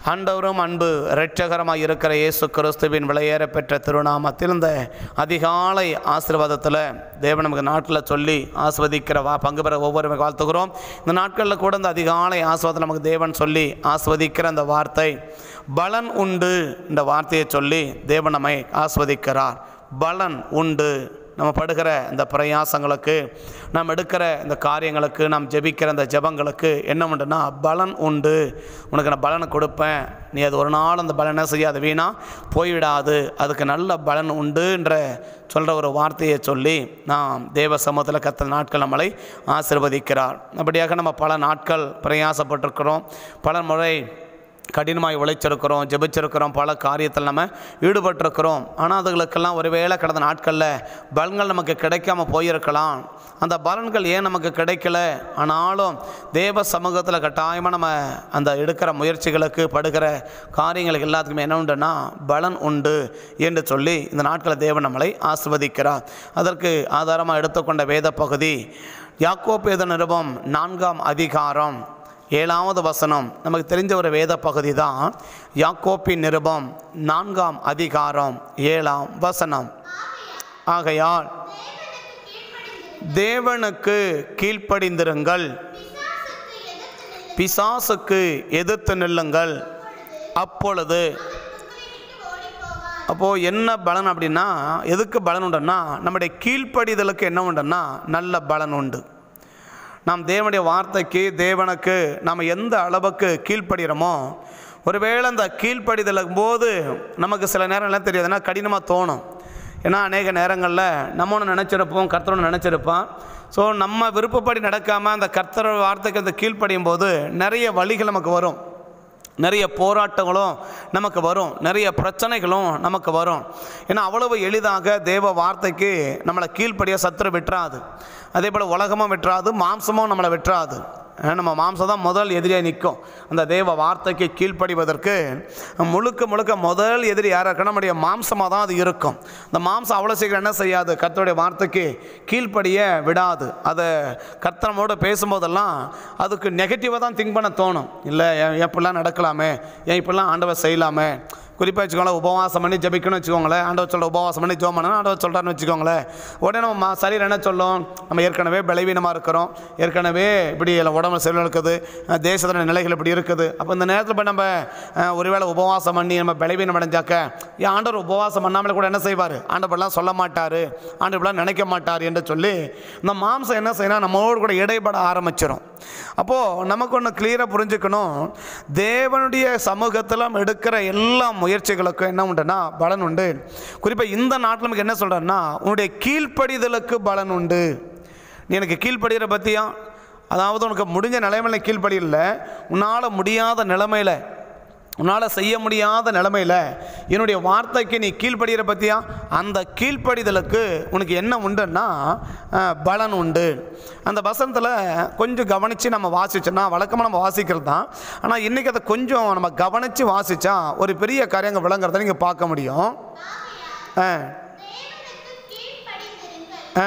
ஆண்டவரும் அன்பு இரட்சகரமாக இருக்கிற இயேசு கிறிஸ்துவின் விலையேற பெற்ற திருநாமத்தில் இந்த அதிகாலை ஆசீர்வாதத்தில் தேவன் நமக்கு நாட்டில் சொல்லி ஆஸ்வதிக்கிற வா பங்கு பெற ஒவ்வொருமே வாழ்த்துகிறோம் இந்த நாட்களில் கூட இந்த அதிகாலை ஆஸ்வாதம் நமக்கு தேவன் சொல்லி ஆஸ்வதிக்கிற அந்த வார்த்தை பலன் உண்டு இந்த வார்த்தையை சொல்லி தேவன் நம்மை ஆஸ்வதிக்கிறார் பலன் உண்டு நம்ம படுகிற இந்த பிரயாசங்களுக்கு நாம் எடுக்கிற இந்த காரியங்களுக்கு நாம் ஜெபிக்கிற இந்த ஜெபங்களுக்கு என்ன உண்டுன்னா பலன் உண்டு உனக்கு நான் பலனை கொடுப்பேன் நீ அது ஒரு நாள் அந்த பலனை செய்யாத வீணா போய்விடாது அதுக்கு நல்ல பலன் உண்டுன்ற சொல்கிற ஒரு வார்த்தையை சொல்லி நாம் தேவ சமூகத்தில் கத்த நாட்கள் நம்மளை ஆசிர்வதிக்கிறார் அப்படியாக நம்ம பல நாட்கள் பிரயாசப்பட்டிருக்கிறோம் பல முறை கடினமாய் உழைச்சிருக்கிறோம் ஜெபிச்சிருக்கிறோம் பல காரியத்தில் நம்ம ஈடுபட்டிருக்கிறோம் ஆனால் அதுகளுக்கெல்லாம் ஒருவேளை கடந்த நாட்களில் பலன்கள் நமக்கு கிடைக்காம போயிருக்கலாம் அந்த பலன்கள் ஏன் நமக்கு கிடைக்கல ஆனாலும் தேவ சமூகத்தில் கட்டாயமாக நம்ம அந்த எடுக்கிற முயற்சிகளுக்கு படுகிற காரியங்களுக்கு எல்லாத்துக்குமே என்ன உண்டுன்னா பலன் உண்டு என்று சொல்லி இந்த நாட்களில் தேவன் நம்மளை ஆசிர்வதிக்கிறார் அதற்கு ஆதாரமாக எடுத்துக்கொண்ட வேத பகுதி யாக்கோபேத நிருபம் நான்காம் அதிகாரம் ஏழாவது வசனம் நமக்கு தெரிஞ்ச ஒரு வேத பகுதி தான் யாக்கோப்பின் நிருபம் நான்காம் அதிகாரம் ஏழாம் வசனம் ஆகையால் தேவனுக்கு கீழ்ப்படிந்திருங்கள் பிசாசுக்கு எதிர்த்து நில்லுங்கள் அப்பொழுது அப்போது என்ன பலன் அப்படின்னா எதுக்கு பலன் உண்டுன்னா நம்முடைய கீழ்ப்படிதலுக்கு என்ன உண்டுன்னா நல்ல பலன் உண்டு நாம் தேவனுடைய வார்த்தைக்கு தேவனுக்கு நாம் எந்த அளவுக்கு கீழ்ப்படுகிறோமோ ஒருவேளை அந்த கீழ்ப்படிதலும் போது நமக்கு சில நேரம் என்ன தெரியாதுன்னா கடினமாக தோணும் ஏன்னா அநேக நேரங்களில் நம்ம ஒன்று நினச்சிருப்போம் கர்த்தர் ஒன்று நினச்சிருப்பான் ஸோ நம்ம விருப்பப்படி நடக்காமல் அந்த கர்த்தர் வார்த்தைக்கு அந்த கீழ்ப்படியும் போது நிறைய வழிகள் நமக்கு வரும் நிறைய போராட்டங்களும் நமக்கு வரும் நிறைய பிரச்சனைகளும் நமக்கு வரும் ஏன்னா அவ்வளவு எளிதாக தேவ வார்த்தைக்கு நம்மளை கீழ்ப்படிய சத்துரு விட்டுறாது அதே போல் உலகமும் விட்டுறாது மாம்சமும் நம்மளை விட்டுறாது அஹ் நம்ம மாம்சம் தான் முதல் எதிரியாக நிற்கும் அந்த தேவ வார்த்தைக்கு கீழ்ப்படிவதற்கு முழுக்க முழுக்க முதல் எதிரி யாராக இருக்கணும் நம்முடைய மாம்சமாக தான் அது இருக்கும் இந்த மாம்சம் அவ்வளோ சீக்கிரம் என்ன செய்யாது கர்த்தருடைய வார்த்தைக்கு கீழ்ப்படிய விடாது அதை கர்த்தனமோடு பேசும்போதெல்லாம் அதுக்கு நெகட்டிவாக தான் திங்க் பண்ண தோணும் இல்லை ஏன் எப்படிலாம் நடக்கலாமே ஏன் இப்படிலாம் ஆண்டவர் செய்யலாமே குறிப்பாக வச்சுக்கோங்களேன் உபவாசம் பண்ணி ஜபிக்கணும்னு வச்சுக்கோங்களேன் ஆண்டவர் சொல்கிற உபவாசம் பண்ணி ஜோம் பண்ணணும் ஆண்டவர் சொல்கிறான்னு வச்சுக்கோங்களேன் உடனே நம்ம ம- சரீரம் என்ன சொல்லும் நம்ம ஏற்கனவே பலவீனமாக இருக்கிறோம் ஏற்கனவே இப்படி எல்லாம் உடம்பு செல்வம் இருக்குது அஹ் தேசத்துல நிலைகள் இப்படி இருக்குது அப்போ இந்த நேரத்தில் போய் நம்ம அஹ், ஒருவேளை உபவாசம் பண்ணி நம்ம பலவீனம் அடைஞ்சாக்க ஏன் ஆண்டவர் உபவாசம் பண்ணாமலே கூட என்ன செய்வார் ஆண்டவர்லாம் சொல்ல மாட்டார் ஆண்டவர்லாம் நினைக்க மாட்டார் என்று சொல்லி இந்த மாம்சம் என்ன செய்யணும் நம்மோடு கூட இடைப்பட ஆரம்பிச்சிடும் அப்போது நமக்கு ஒன்று கிளியராக புரிஞ்சுக்கணும் தேவனுடைய சமூகத்தில் நம்ம எடுக்கிற எல்லா முயற்சிகளுக்கும் என்ன உண்டுன்னா பலன் உண்டு குறிப்பாக இந்த நாட்டில் நமக்கு என்ன சொல்கிறேன்னா உன்னுடைய கீழ்ப்படிதலுக்கு பலன் உண்டு நீ எனக்கு கீழ்ப்படுகிற பற்றியா அதாவது உனக்கு முடிஞ்ச நிலைமையில கீழ்ப்படியில்ல உன்னால் முடியாத நிலைமையில் உன்னால் செய்ய முடியாத நிலைமையில் என்னுடைய வார்த்தைக்கு நீ கீழ்ப்படுகிற பற்றியா அந்த கீழ்ப்படிதலுக்கு உனக்கு என்ன உண்டுன்னா அஹ், பலன் உண்டு அந்த வசனத்தில் கொஞ்சம் கவனித்து நம்ம வாசிச்சோன்னா வழக்கமாக நம்ம வாசிக்கிறது தான் ஆனால் இன்றைக்கி அதை கொஞ்சம் நம்ம கவனித்து வாசித்தா ஒரு பெரிய காரியங்க விளங்குறத நீங்கள் பார்க்க முடியும் ஆ ஆ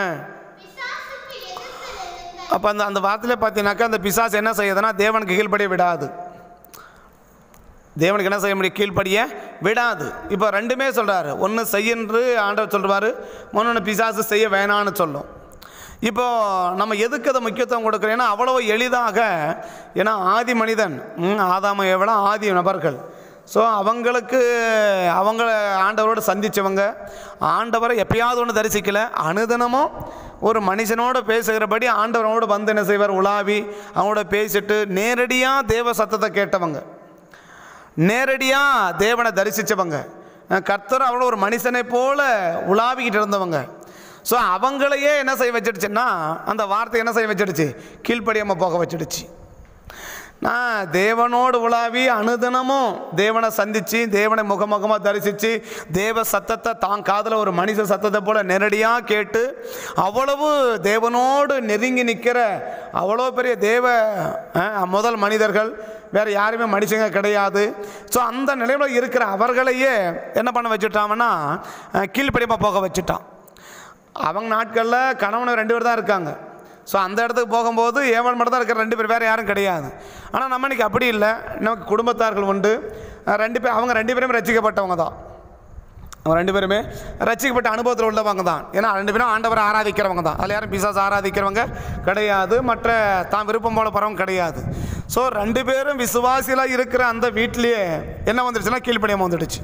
அப்போ அந்த அந்த வார்த்தையில பார்த்தீங்கன்னாக்கா அந்த பிசாசு என்ன செய்யுதுன்னா தேவனுக்கு கீழ்ப்படிய விடாது தேவனுக்கு என்ன செய்ய முடியும் கீழ்ப்படிய விடாது இப்போ ரெண்டுமே சொல்கிறாரு ஒன்று செய்யன்று ஆண்டவர் சொல்கிறாரு இன்னொன்று பிசாசு செய்ய வேணான்னு சொல்லும் இப்போ நம்ம எதுக்கு அதை முக்கியத்துவம் கொடுக்குறோம் ஏன்னா அவ்வளோ எளிதாக ஏன்னா ஆதி மனிதன் ம், ஆதாம எவ்வளோ ஆதி நபர்கள் ஸோ அவங்களுக்கு அவங்கள ஆண்டவரோடு சந்தித்தவங்க ஆண்டவரை எப்பயாவது ஒன்று தரிசிக்கல அனுதினமும் ஒரு மனுஷனோடு பேசுகிறபடி ஆண்டவரோடு வந்து என்ன செய்வார் உலாவி அவங்களோட பேசிட்டு நேரடியாக தேவ சத்தத்தை கேட்டவங்க நேரடியாக தேவனை தரிசித்தவங்க கர்த்தர் அவ்வளோ ஒரு மனுஷனை போல உலாவிக்கிட்டு இருந்தவங்க ஸோ அவங்களையே என்ன செய்ய வச்சிடுச்சுன்னா அந்த வார்த்தை என்ன செய்ய வச்சிடுச்சு கீழ்ப்படியாமல் போக வச்சிடுச்சு நான் தேவனோடு உலாவி அனுதினமும் தேவனை சந்தித்து தேவனை முகமுகமாக தரிசித்து தேவ சத்தத்தை தான் காதில் ஒரு மனுஷ சத்தத்தை போல் நேரடியாக கேட்டு அவ்வளவு தேவனோடு நெருங்கி நிற்கிற அவ்வளோ பெரிய தேவ அஹ், முதல் மனிதர்கள் வேறு யாருமே மனுஷங்க கிடையாது ஸோ அந்த நிலையில் இருக்கிற அவர்களையே என்ன பண்ண வச்சுட்டாங்கன்னா கீழ்ப்படியமாக போக வச்சுட்டான் அவங்க நாட்களில் கணவன் ரெண்டு பேர் தான் இருக்காங்க ஸோ அந்த இடத்துக்கு போகும்போது ஏவல் மட்டும் தான் இருக்கிற ரெண்டு பேர் வேறு யாரும் கிடையாது ஆனால் நம்ம இன்னைக்கு அப்படி இல்லை நமக்கு குடும்பத்தார்கள் உண்டு அஹ் ரெண்டு பேர் அவங்க ரெண்டு பேருமே ரசிக்கப்பட்டவங்க தான் அவங்க ரெண்டு பேருமே ரசிக்கப்பட்ட அனுபவத்தில் உள்ளவங்க தான் ஏன்னா ரெண்டு பேரும் ஆண்டவரை ஆராதிக்கிறவங்க தான் அதில் யாரும் பிசாசு ஆராதிக்கிறவங்க கிடையாது மற்ற தான் விருப்பம் போல போகிறவங்க கிடையாது ஸோ ரெண்டு பேரும் விசுவாசியில் இருக்கிற அந்த வீட்லேயே என்ன வந்துடுச்சுன்னா கீழ்ப்படியாமல் வந்துடுச்சு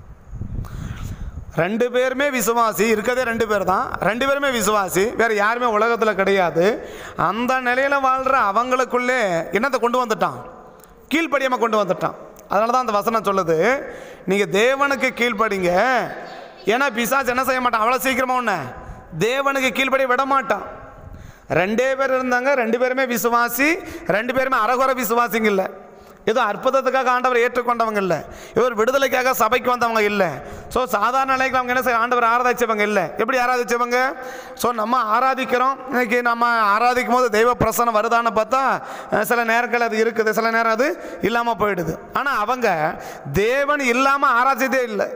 ரெண்டு பேருமே விசுவாசி இருக்கதே ரெண்டு பேர் தான் ரெண்டு பேருமே விசுவாசி வேறு யாருமே உலகத்தில் கிடையாது அந்த நிலையில் வாழ்கிற அவங்களுக்குள்ளே என்னத்தை கொண்டு வந்துட்டான் கீழ்ப்படியாமல் கொண்டு வந்துட்டான் அதனால தான் அந்த வசனம் சொல்லுது நீங்கள் தேவனுக்கு கீழ்ப்படிங்க ஏன்னா பிசாசு என்ன செய்ய மாட்டான் அவ்வளோ சீக்கிரமாக ஒன்று தேவனுக்கு கீழ்ப்படிய விட மாட்டான் ரெண்டே பேர் இருந்தாங்க ரெண்டு பேருமே விசுவாசி ரெண்டு பேருமே அரகுர விசுவாசிங்க இல்லை ஏதோ அற்புதத்துக்காக ஆண்டவர் ஏற்றுக்கொண்டவங்க இல்லை இவர் விடுதலைக்காக சபைக்கு வந்தவங்க இல்லை ஸோ சாதாரண நிலைக்கு அவங்க என்ன செய்ய ஆண்டவர் ஆராதிச்சவங்க இல்லை எப்படி ஆராதிச்சவங்க ஸோ நம்ம ஆராதிக்கிறோம் இன்னைக்கு நம்ம ஆராதிக்கும் போது தெய்வ பிரசனம் வருதான்னு பார்த்தா அஹ், சில நேரங்கள் அது இருக்குது சில நேரம் அது இல்லாமல் போயிடுது ஆனால் அவங்க தேவன் இல்லாமல் ஆராய்ச்சதே இல்லை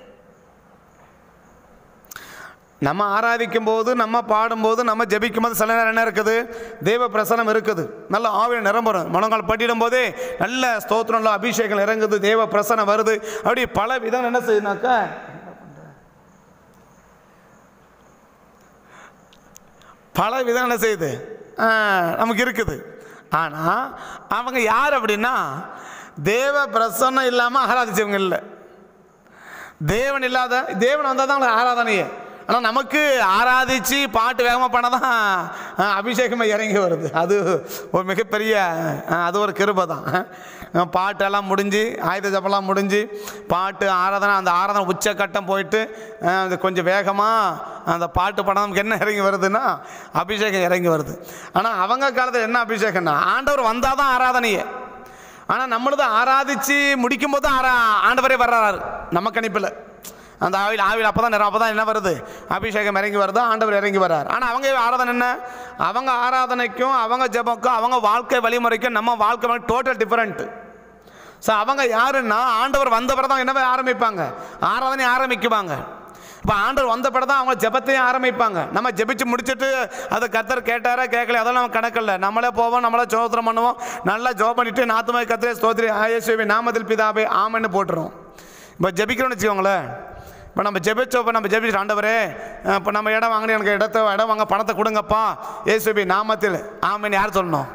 நம்ம ஆராதிக்கும் போது நம்ம பாடும்போது நம்ம ஜெபிக்கும் போது சில நேரம் என்ன இருக்குது தெய்வ பிரசனம் இருக்குது நல்ல ஆவியில் நிரம்புறோம் முழங்கால் பட்டிடும் போதே நல்ல ஸ்தோத்திரம் நல்ல அபிஷேகம் இறங்குது தெய்வ பிரசனம் வருது அப்படி பல விதம் என்ன செய்யுனாக்கா பல விதம் என்ன செய்யுது ஆ, நமக்கு இருக்குது ஆனால் அவங்க யார் அப்படின்னா தேவ பிரசன்னம் இல்லாமல் ஆராதிச்சவங்க இல்லை தேவன் இல்லாத தேவன் வந்தால் தான் அவங்களுக்கு ஆராதனையே ஆனால் நமக்கு ஆராதிச்சு பாட்டு வேகமாக பண்ணால் தான் அஹ், அபிஷேகமே இறங்கி வருது அது ஒரு மிகப்பெரிய அஹ், அது ஒரு கிருபை தான் அஹ், பாட்டெல்லாம் முடிஞ்சு ஆயுத ஜபம்லாம் முடிஞ்சு பாட்டு ஆராதனை அந்த ஆராதனை உச்சக்கட்டம் போயிட்டு அஹ், அது கொஞ்சம் வேகமாக அந்த பாட்டு படம் நமக்கு என்ன இறங்கி வருதுன்னா அபிஷேகம் இறங்கி வருது ஆனால் அவங்க காலத்தில் என்ன அபிஷேகம்னா ஆண்டவர் வந்தால் தான் ஆராதனையே ஆனால் நம்மளது ஆராதிச்சு முடிக்கும்போது ஆரா ஆண்டவரே வர்றாரு நம்ம கணிப்பில் அந்த ஆவில் ஆவில் அப்போ தான் அப்போ தான் என்ன வருது அபிஷேகம் இறங்கி வருது ஆண்டவர் இறங்கி வர்றார் ஆனால் அவங்க ஆராதனை என்ன அவங்க ஆராதனைக்கும் அவங்க ஜெபக்கும் அவங்க வாழ்க்கை வழிமுறைக்கும் நம்ம வாழ்க்கை டோட்டல் டிஃப்ரெண்ட்டு ஸோ அவங்க யாருன்னா ஆண்டவர் வந்த பிறகு தான் என்னவே ஆரம்பிப்பாங்க ஆராதனை ஆரம்பிக்குவாங்க இப்போ ஆண்டவர் வந்த பிறகு தான் அவங்க ஜெபத்தையும் ஆரம்பிப்பாங்க நம்ம ஜெபிச்சு முடிச்சுட்டு அதை கத்தர் கேட்டாரா கேட்கல அதெல்லாம் நம்ம கணக்கில்ல நம்மளே போவோம் நம்மளே சோத்திரம் பண்ணுவோம் நல்லா ஜோம் பண்ணிட்டு நாத்துமாய் கத்திரே ஸ்தோத்திரி ஆயேசுவி நாமத்தில் பிதாபே ஆமன்னு போட்டுரும் இப்போ ஜெபிக்கிறோம்னு வச்சுக்கோங்களேன் இப்போ நம்ம ஜெபிச்சோம் இப்போ நம்ம ஜெபிச்சு ஆண்டவரே இப்போ நம்ம இடம் வாங்கினு எனக்கு இடத்த இடம் வாங்க பணத்தை கொடுங்கப்பா ஏசுபி நாமத்தில் ஆமன்னு யார் சொல்லணும்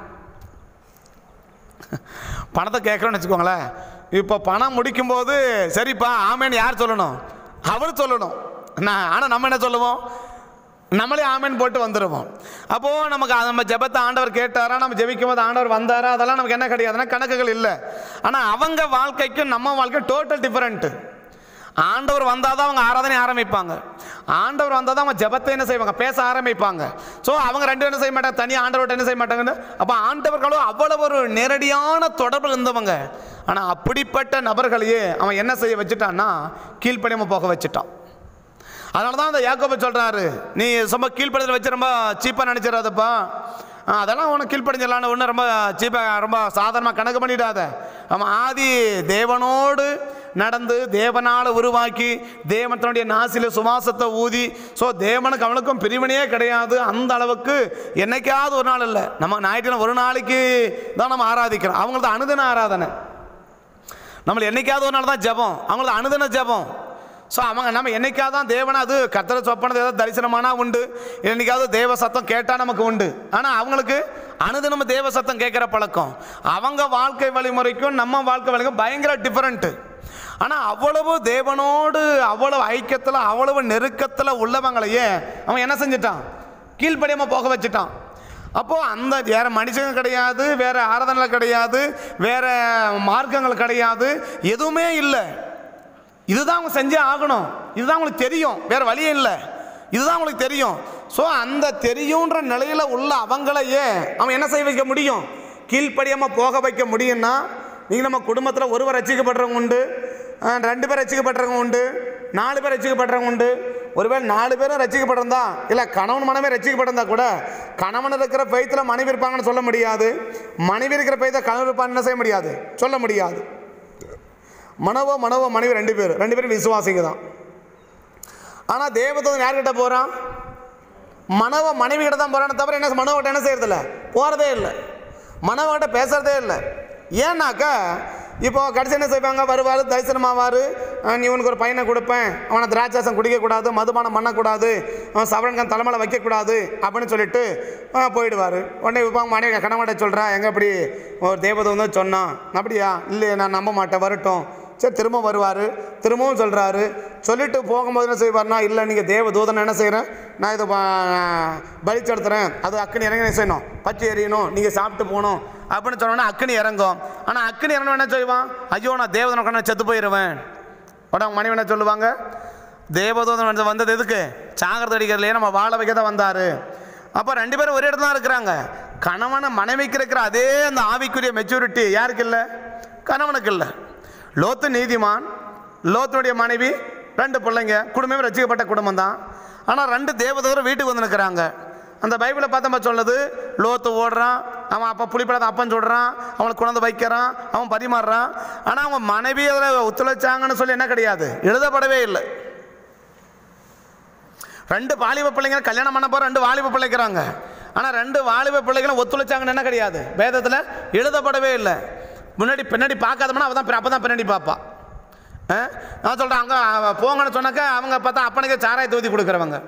பணத்தை கேட்குறோன்னு வச்சுக்கோங்களேன் இப்போ பணம் முடிக்கும்போது சரிப்பா ஆமேன்னு யார் சொல்லணும் அவர் சொல்லணும் நான் ஆனால் நம்ம என்ன சொல்லுவோம் நம்மளே ஆமேன் போட்டு வந்துடுவோம் அப்போது நமக்கு அது நம்ம ஜெபத்தை ஆண்டவர் கேட்டாரா நம்ம ஜெபிக்கும் போது ஆண்டவர் வந்தாரா அதெல்லாம் நமக்கு என்ன கிடையாதுன்னா கணக்குகள் இல்லை ஆனால் அவங்க வாழ்க்கைக்கும் நம்ம வாழ்க்கை டோட்டல் டிஃப்ரெண்ட்டு ஆண்டவர் வந்தால் தான் அவங்க ஆராதனை ஆரம்பிப்பாங்க ஆண்டவர் வந்தால் தான் அவங்க ஜெபத்தை என்ன செய்வாங்க பேச ஆரம்பிப்பாங்க ஸோ அவங்க ரெண்டு பேரும் என்ன செய்ய மாட்டாங்க தனியாக ஆண்டவர்கிட்ட என்ன செய்ய மாட்டாங்கன்னு அப்போ ஆண்டவர்களும் அவ்வளவு ஒரு நேரடியான தொடர்பில் இருந்தவங்க ஆனால் அப்படிப்பட்ட நபர்களையே அவன் என்ன செய்ய வச்சுட்டான்னா கீழ்ப்படியாமல் போக வச்சுட்டான் அதனால தான் அந்த யாக்கோபு சொல்கிறாரு நீ ரொம்ப கீழ்ப்படிதல் வச்சு ரொம்ப சீப்பாக நினச்சிடாதப்பா ஆ, அதெல்லாம் உனக்கு கீழ்ப்படிஞ்சிடலான்னு ஒன்றும் ரொம்ப சீப்பாக ரொம்ப சாதாரணமாக கணக்கு பண்ணிடாத அவன் ஆதி தேவனோடு நடந்து தேவனால் உருவாக்கி தேவத்தனுடைய நாசில சுவாசத்தை ஊதி ஸோ தேவனுக்கு அவனுக்கும் பிரிவினையே கிடையாது அந்த அளவுக்கு என்னைக்காவது ஒரு நாள் இல்லை நம்ம ஞாயிற்றுக்கிழமை ஒரு நாளைக்கு தான் நம்ம ஆராதிக்கிறோம் அவங்களது அனுதின ஆராதனை நம்மள என்னைக்காவது ஒரு நாள் தான் ஜெபம் அவங்களது அனுதின ஜெபம் ஸோ அவங்க நம்ம என்னைக்காவது தான் தேவனை அது கத்தரை சொப்பனது ஏதாவது தரிசனமானா உண்டு என்னைக்காவது தேவ சத்தம் கேட்டால் நமக்கு உண்டு ஆனால் அவங்களுக்கு அனுதினம் தேவ சத்தம் கேட்குற பழக்கம் அவங்க வாழ்க்கை வழிமுறைக்கும் நம்ம வாழ்க்கை வழிக்கும் பயங்கர டிஃப்ரெண்ட்டு ஆனால் அவ்வளவு தேவனோடு அவ்வளவு ஐக்கியத்தில் அவ்வளவு நெருக்கத்தில் உள்ளவங்களையே அவன் என்ன செஞ்சிட்டான் கீழ்ப்படியாமல் போக வச்சுட்டான் அப்போது அந்த வேறு மனுஷங்க கிடையாது வேறு ஆராதனை கிடையாது வேறு மார்க்கங்கள் கிடையாது எதுவுமே இல்லை இதுதான் அவங்க செஞ்சே ஆகணும் இதுதான் அவங்களுக்கு தெரியும் வேறு வழியே இல்லை இதுதான் அவங்களுக்கு தெரியும் ஸோ அந்த தெரியுன்ற நிலையில் உள்ள அவங்களையே அவன் என்ன செய்ய வைக்க முடியும் கீழ்ப்படியாமல் போக வைக்க முடியும்னா நீங்கள் நம்ம குடும்பத்தில் ஒருவர் ரசிக்கப்படுறவங்க உண்டு அஹ், ரெண்டு பேர் ரசிக்கப்படுறவங்க உண்டு நாலு பேர் ரசிக்கப்படுறவங்க உண்டு ஒருவேளை நாலு பேரும் ரசிக்கப்பட்டிருந்தா இல்லை கணவன் மனைவி ரசிக்கப்பட்டிருந்தா கூட கணவன் இருக்கிற பெய்த்தில் மனைவி இருப்பாங்கன்னு சொல்ல முடியாது மனைவி இருக்கிற பெய்த்தில் கணவன் இருப்பான்னு என்ன செய்ய முடியாது சொல்ல முடியாது மனவோ மனவோ மனைவி ரெண்டு பேர் ரெண்டு பேரும் விசுவாசிங்க தான் ஆனால் தேவதூதன் யார்கிட்ட போகிறான் மனவ மனைவி கிட்ட தான் போகிறானே தவிர என்ன மனவட்ட என்ன செய்யறதில்ல போகிறதே இல்லை மனவங்கிட்ட பேசுகிறதே இல்லை ஏன்னாக்கா இப்போ கடைசி என்ன செய்வாங்க வருவார் தரிசனமாவார் நீ உனக்கு ஒரு பையனை கொடுப்பேன் அவனை திராட்சாசம் குடிக்கக்கூடாது மதுபானம் பண்ணக்கூடாது அவன் சவரன்கான் தலைமையில் வைக்கக்கூடாது அப்படின்னு சொல்லிட்டு போயிடுவார் உடனே இப்போ மனைவி கணவன்கிட்ட சொல்கிறா எங்கே இப்படி ஒரு தேவதை வந்து சொன்னான் அப்படியா இல்லையே நான் நம்ப மாட்டேன் வரட்டும் சரி திரும்ப வருவார் திரும்பவும் சொல்கிறாரு சொல்லிட்டு போகும்போது என்ன செய்வார்னா இல்லை நீங்கள் தேவ தூதனை என்ன செய்கிறேன் நான் இதை பலிச்செடுத்துறேன் அது அக்கனி இறங்கி என்ன செய்யணும் பச்சை எறியணும் நீங்கள் சாப்பிட்டு போகணும் அப்படின்னு சொன்னோன்னா அக்கனி இறங்கும் ஆனால் அக்கனி இறங்கணும் என்ன செய்வான் ஐயோ நான் தேவதனை கொண்டு செத்து போயிடுவேன் உடனே அவங்க மனைவி என்ன சொல்லுவாங்க தேவதூதன் வந்து வந்தது எதுக்கு சாகரத்தை அடிக்கிறதுலையே நம்ம வாழ வைக்க தான் வந்தார் அப்போ ரெண்டு பேரும் ஒரே இடத்துல தான் இருக்கிறாங்க கணவனை மனைவிக்கு இருக்கிற அதே அந்த ஆவிக்குரிய மெச்சூரிட்டி யாருக்கு இல்லை கணவனுக்கு இல்லை லோத்து நீதிமான் லோத்துடைய மனைவி ரெண்டு பிள்ளைங்க குடும்பமே ரசிக்கப்பட்ட குடும்பம் தான் ஆனால் ரெண்டு தேவதூதர் வீட்டுக்கு வந்து நிற்கிறாங்க அந்த பைபிளை பார்த்தா சொல்லுது லோத்து ஓடுறான் அவன் அப்போ புளிப்படாத அப்பன் சொல்கிறான் அவனுக்கு குழந்தை வைக்கிறான் அவன் பரிமாறுறான் ஆனால் அவங்க மனைவி அதில் ஒத்துழைச்சாங்கன்னு சொல்லி என்ன கிடையாது எழுதப்படவே இல்லை ரெண்டு வாலிப பிள்ளைங்க கல்யாணம் பண்ண போகிற ரெண்டு வாலிப பிள்ளைக்கிறாங்க ஆனால் ரெண்டு வாலிப பிள்ளைகளும் ஒத்துழைச்சாங்கன்னு என்ன கிடையாது வேதத்தில் எழுதப்படவே இல்லை முன்னாடி பின்னாடி பார்க்காதவனா அவள் தான் அப்போ தான் பின்னாடி பார்ப்பா ஆ? நான் சொல்கிறேன் அங்கே போங்கன்னு சொன்னாக்கா அவங்க பார்த்தா அப்பனுக்கு சாராயத்தை ஊற்றி கொடுக்குறவங்க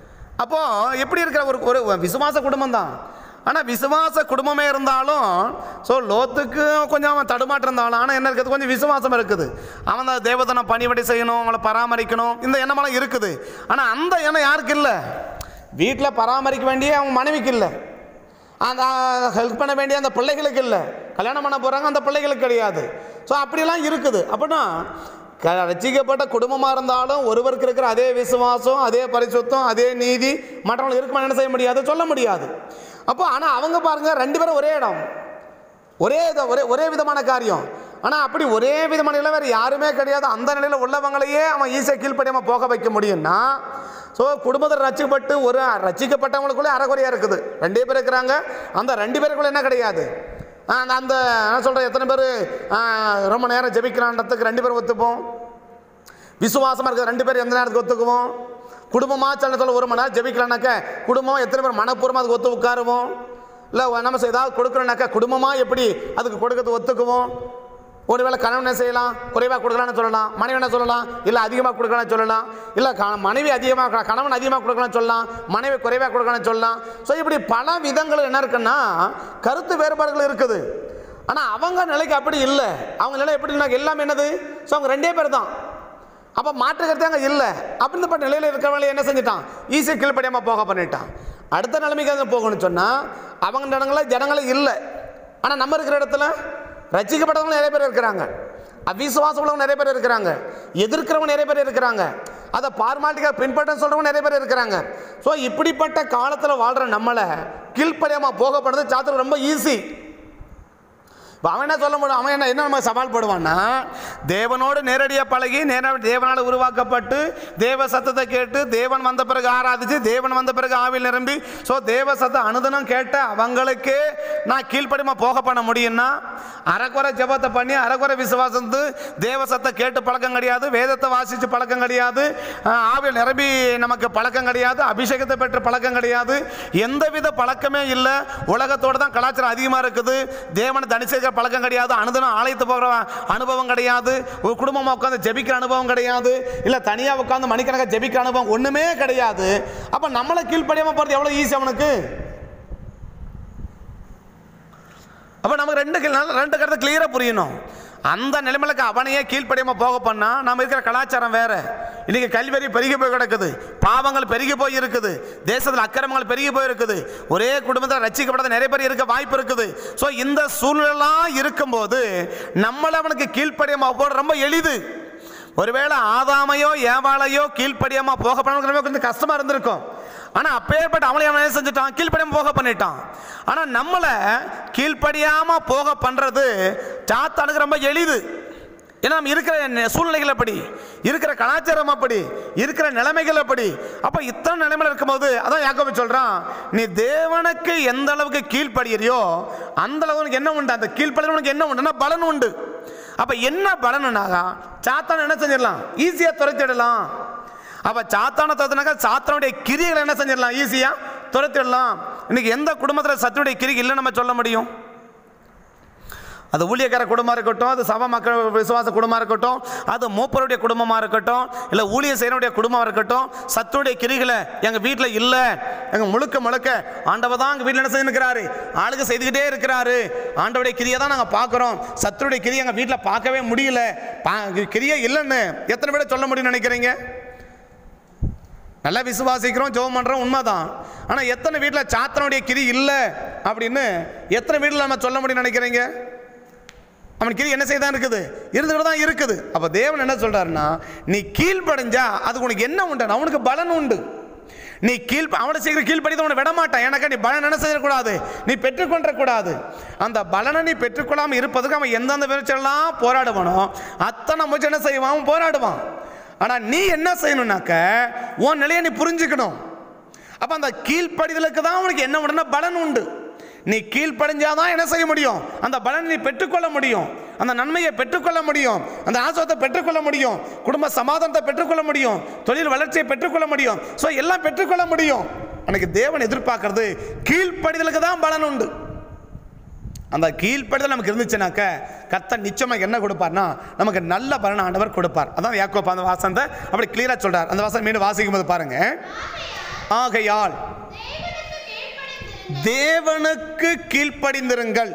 அப்போது எப்படி இருக்கிற ஒரு ஒரு விசுவாச குடும்பம் தான் ஆனால் விசுவாச குடும்பமே இருந்தாலும் ஸோ லோத்துக்கு கொஞ்சம் அவன் தடுமாற்றம் இருந்தாலும் ஆனால் என்ன இருக்குது கொஞ்சம் விசுவாசம் இருக்குது அவன் தான் தேவதனை பணிவடை செய்யணும் அவங்கள பராமரிக்கணும் இந்த எண்ணமெல்லாம் இருக்குது ஆனால் அந்த எண்ணம் யாருக்கு இல்லை வீட்டில் பராமரிக்க வேண்டிய அவன் மனைவிக்கு இல்லை அந்த ஹெல்ப் பண்ண வேண்டிய அந்த பிள்ளைகளுக்கு இல்லை கல்யாணம் பண்ண போகிறாங்க அந்த பிள்ளைகளுக்கு கிடையாது ஸோ அப்படிலாம் இருக்குது அப்படின்னா க ரசிக்கப்பட்ட குடும்பமாக இருந்தாலும் ஒருவருக்கு இருக்கிற அதே விசுவாசம் அதே பரிசுத்தம் அதே நீதி மற்றவங்களுக்கு இருக்குமா என்ன செய்ய முடியாது சொல்ல முடியாது அப்போ ஆனால் அவங்க பாருங்க ரெண்டு பேரும் ஒரே இடம் ஒரே இத- ஒரே ஒரே விதமான காரியம் ஆனால் அப்படி ஒரே விதமான நிலை வேறு யாருமே கிடையாது அந்த நிலையில் உள்ளவங்களையே அவன் ஈஸியாக கீழ்ப்படியாமல் போக வைக்க முடியும்னா ஸோ குடும்பத்தில் ரசிக்கப்பட்டு ஒரு ரசிக்கப்பட்டவங்களுக்குள்ளே அறகுறையாக இருக்குது ரெண்டே பேர் இருக்கிறாங்க அந்த ரெண்டு பேருக்குள்ள என்ன கிடையாது ஆ, அந்த அந்த நான் சொல்கிறேன் எத்தனை பேர் ரொம்ப நேரம் ஜெபிக்கிறான்றதுக்கு ரெண்டு பேரும் ஒத்துப்போம் விசுவாசமாக இருக்கிற ரெண்டு பேரும் எந்த நேரத்துக்கு ஒத்துக்குவோம் குடும்பமாக சில சொல்ல ஒரு மணி நேரம் ஜெபிக்கலான்னாக்க குடும்பம் எத்தனை பேர் மனப்பூர்வமாக அதுக்கு ஒத்து உட்காருவோம் இல்லை நம்ம செ- ஏதாவது கொடுக்குறோன்னாக்கா குடும்பமாக எப்படி அதுக்கு கொடுக்கறது ஒத்துக்குவோம் ஒருவேளை கணவன் என்ன செய்யலாம் குறைவாக கொடுக்கலாம்னு சொல்லலாம் மனைவி என்ன சொல்லலாம் இல்லை அதிகமாக கொடுக்கலாம்னு சொல்லலாம் இல்லை க மனைவி அதிகமாக கணவன் அதிகமாக கொடுக்கலாம்னு சொல்லலாம் மனைவி குறைவாக கொடுக்கலாம்னு சொல்லலாம் ஸோ இப்படி பல விதங்கள் என்ன இருக்குன்னா கருத்து வேறுபாடுகள் இருக்குது ஆனால் அவங்க நிலைக்கு அப்படி இல்லை அவங்க நிலை எப்படின்னா எல்லாமே என்னது ஸோ அவங்க ரெண்டே பேர் தான் அப்போ மாற்றுக்கிறது அங்கே இல்லை அப்படிப்பட்ட நிலையில் இருக்கிறவங்களை என்ன செஞ்சிட்டான் ஈஸியாக கீழ்ப்படியாமல் போக பண்ணிட்டான் அடுத்த நிலைமைக்கு அங்கே போகணும்னு சொன்னால் அவங்க இடங்கள ஜனங்களே இல்லை ஆனால் நம்ம இருக்கிற இடத்துல ரசிக்கப்பட்டவங்க நிறைய பேர் இருக்கிறாங்க அவிசுவாசம் உள்ளவங்க நிறைய பேர் இருக்கிறாங்க எதிர்க்கிறவங்க நிறைய பேர் இருக்கிறாங்க அதை பார்மாலிட்டிக்காக பின்பற்ற சொல்கிறவங்க நிறைய பேர் இருக்கிறாங்க ஸோ இப்படிப்பட்ட காலத்தில் வாழ்கிற நம்மளை கீழ்ப்படியாமல் போகப்படுறது சாத்திரம் ரொம்ப ஈஸி இப்போ அவன் என்ன சொல்ல முடியும் அவன் என்ன என்ன நம்ம சவால் போடுவான்னா தேவனோடு நேரடியாக பழகி நேர தேவனால் உருவாக்கப்பட்டு தேவ சத்தத்தை கேட்டு தேவன் வந்த பிறகு ஆராதிச்சு தேவன் வந்த பிறகு ஆவில் நிரம்பி ஸோ தேவ சத்த அனுதனம் கேட்ட அவங்களுக்கு நான் கீழ்ப்படிமா போக பண்ண முடியும்னா அறக்குறை ஜெபத்தை பண்ணி அறக்குறை விசுவாசத்து தேவ சத்தை கேட்டு பழக்கம் கிடையாது வேதத்தை வாசித்து பழக்கம் கிடையாது ஆஹ், ஆவில் நிரம்பி நமக்கு பழக்கம் கிடையாது அபிஷேகத்தை பெற்ற பழக்கம் கிடையாது எந்தவித பழக்கமே இல்லை உலகத்தோட தான் கலாச்சாரம் அதிகமாக இருக்குது தேவனை தனிச்சிருக்கிற பழக்கம் கிடையாது அனுதினம் ஆலயத்து போகிற அனுபவம் கிடையாது ஒரு குடும்பமாக உட்காந்து ஜெபிக்கிற அனுபவம் கிடையாது இல்லை தனியாக உட்காந்து மணிக்கணக்காக ஜெபிக்கிற அனுபவம் ஒன்றுமே கிடையாது அப்போ நம்மளை கீழ்ப்படியாமல் போகிறது எவ்வளோ ஈஸி அவனுக்கு அப்போ நமக்கு ரெண்டு கில்- நல்ல- ரெண்டு கருத்து கிளியராக புரியணும் அந்த நிலைமையிலுக்கு அவனையே கீழ்ப்படியாமல் போக பண்ணா நம்ம இருக்கிற கலாச்சாரம் வேற இன்னைக்கு கல்வெறி பெருகி போய் கிடக்குது பாவங்கள் பெருகி போய் இருக்குது தேசத்தில் அக்கிரமங்கள் பெருகி போய் இருக்குது ஒரே குடும்பத்தில் ரசிக்கப்படாத நிறைய பேர் இருக்க வாய்ப்பு இருக்குது ஸோ இந்த சூழ்நிலாம் இருக்கும்போது நம்மளை அவனுக்கு கீழ்ப்படியாமல் போட ரொம்ப எளிது ஒருவேளை ஆதாமையோ ஏவாளையோ கீழ்ப்படியாமல் போக பண்ண கொஞ்சம் கஷ்டமாக இருந்திருக்கும் ஆனால் அப்பேற்பட்ட அவளை அவன் என்ன செஞ்சுட்டான் கீழ்ப்படியாமல் போக பண்ணிட்டான் ஆனால் நம்மளை கீழ்ப்படியாமல் போக பண்ணுறது சாத்தானுக்கு ரொம்ப எளிது ஏன்னா நம்ம இருக்கிற நெ- சூழ்நிலைகள் அப்படி இருக்கிற கலாச்சாரம் அப்படி இருக்கிற நிலைமைகள் அப்படி அப்போ இத்தனை நிலைமையில் இருக்கும்போது அதான் யாக்கோபு சொல்கிறான் நீ தேவனுக்கு எந்த அளவுக்கு கீழ்ப்படுகிறியோ அந்த அளவு உனக்கு என்ன உண்டு அந்த கீழ்ப்படியில் உனக்கு என்ன உண்டுன்னா பலன் உண்டு அப்போ என்ன பலனுனாகா சாத்தான் என்ன செஞ்சிடலாம் ஈஸியாக துரைத்திடலாம் அப்போ சாத்தான தத்துனாக்கா சாத்தானுடைய கிரியைகளை என்ன செஞ்சிடலாம் ஈஸியாக துரத்திடலாம் இன்னைக்கு எந்த குடும்பத்தில் சத்துடைய கிரி இல்லை நம்ம சொல்ல முடியும் அது ஊழியக்கார குடும்பமாக இருக்கட்டும் அது சபை மக்கள் விசுவாச குடும்பமாக இருக்கட்டும் அது மூப்பருடைய குடும்பமாக இருக்கட்டும் இல்லை ஊழிய செய்யனுடைய குடும்பமாக இருக்கட்டும் சத்துடைய கிரிகளை எங்கள் வீட்டில் இல்லை எங்கள் முழுக்க முழுக்க ஆண்டவர் தான் எங்கள் வீட்டில் என்ன செய்துக்கிறாரு ஆளுங்க செய்துக்கிட்டே இருக்கிறாரு ஆண்டவருடைய கிரியை தான் நாங்கள் பார்க்குறோம் சத்துடைய கிரியை எங்கள் வீட்டில் பார்க்கவே முடியல பா கிரியை இல்லைன்னு எத்தனை பேரை சொல்ல முடியும்னு நினைக்கிறீங்க நல்லா விசுவாசிக்கிறோம் ஜெபம் பண்ணுறோம் உண்மைதான் ஆனால் எத்தனை வீட்டில் சாத்தனுடைய கிரி இல்லை அப்படின்னு எத்தனை வீட்டில் நம்ம சொல்ல முடியும்னு நினைக்கிறீங்க அவன் கிரி என்ன செய்தான் இருக்குது இருந்துகிட்டு தான் இருக்குது அப்போ தேவன் என்ன சொல்றாருன்னா நீ கீழ்ப்படைஞ்சா அதுக்கு உனக்கு என்ன உண்டு அவனுக்கு பலன் உண்டு நீ கீழ் அவனை சீக்கிரம் கீழ்ப்படி உன்னை விட மாட்டான் எனக்கு நீ பலன் என்ன செய்யக்கூடாது நீ பெற்றுக்கொண்ட கூடாது அந்த பலனை நீ பெற்றுக்கொள்ளாமல் இருப்பதுக்கு அவன் எந்தெந்த முயற்சியெல்லாம் போராடுவானோ அத்தனை முயற்சி என்ன செய்வான் அவன் போராடுவான் ஆனால் நீ என்ன செய்யணும்னாக்க உன் நிலையை நீ புரிஞ்சுக்கணும் அப்போ அந்த கீழ்ப்படிதலுக்கு தான் உனக்கு என்ன உடனே பலன் உண்டு நீ கீழ்ப்படிஞ்சாதான் என்ன செய்ய முடியும் அந்த பலனை நீ பெற்றுக்கொள்ள முடியும் அந்த நன்மையை பெற்றுக்கொள்ள முடியும் அந்த ஆசுவத்தை பெற்றுக்கொள்ள முடியும் குடும்ப சமாதானத்தை பெற்றுக்கொள்ள முடியும் தொழில் வளர்ச்சியை பெற்றுக்கொள்ள முடியும் ஸோ எல்லாம் பெற்றுக்கொள்ள முடியும் அன்னைக்கு தேவன் எதிர்பார்க்கறது கீழ்ப்படிதலுக்கு தான் பலன் உண்டு அந்த கீழ்ப்படிதல் நமக்கு இருந்துச்சுனாக்க கர்த்தர் நிச்சயமாக என்ன கொடுப்பார்னா நமக்கு நல்ல பலன் ஆண்டவர் கொடுப்பார் அதான் யாக்கோப் அந்த வாசனத்தை அப்படி கிளியரா சொல்றார் அந்த வாசனை மீண்டும் வாசிக்கும் போது பாருங்க ஆகையால் தேவனுக்கு கீழ்ப்படிந்திருங்கள்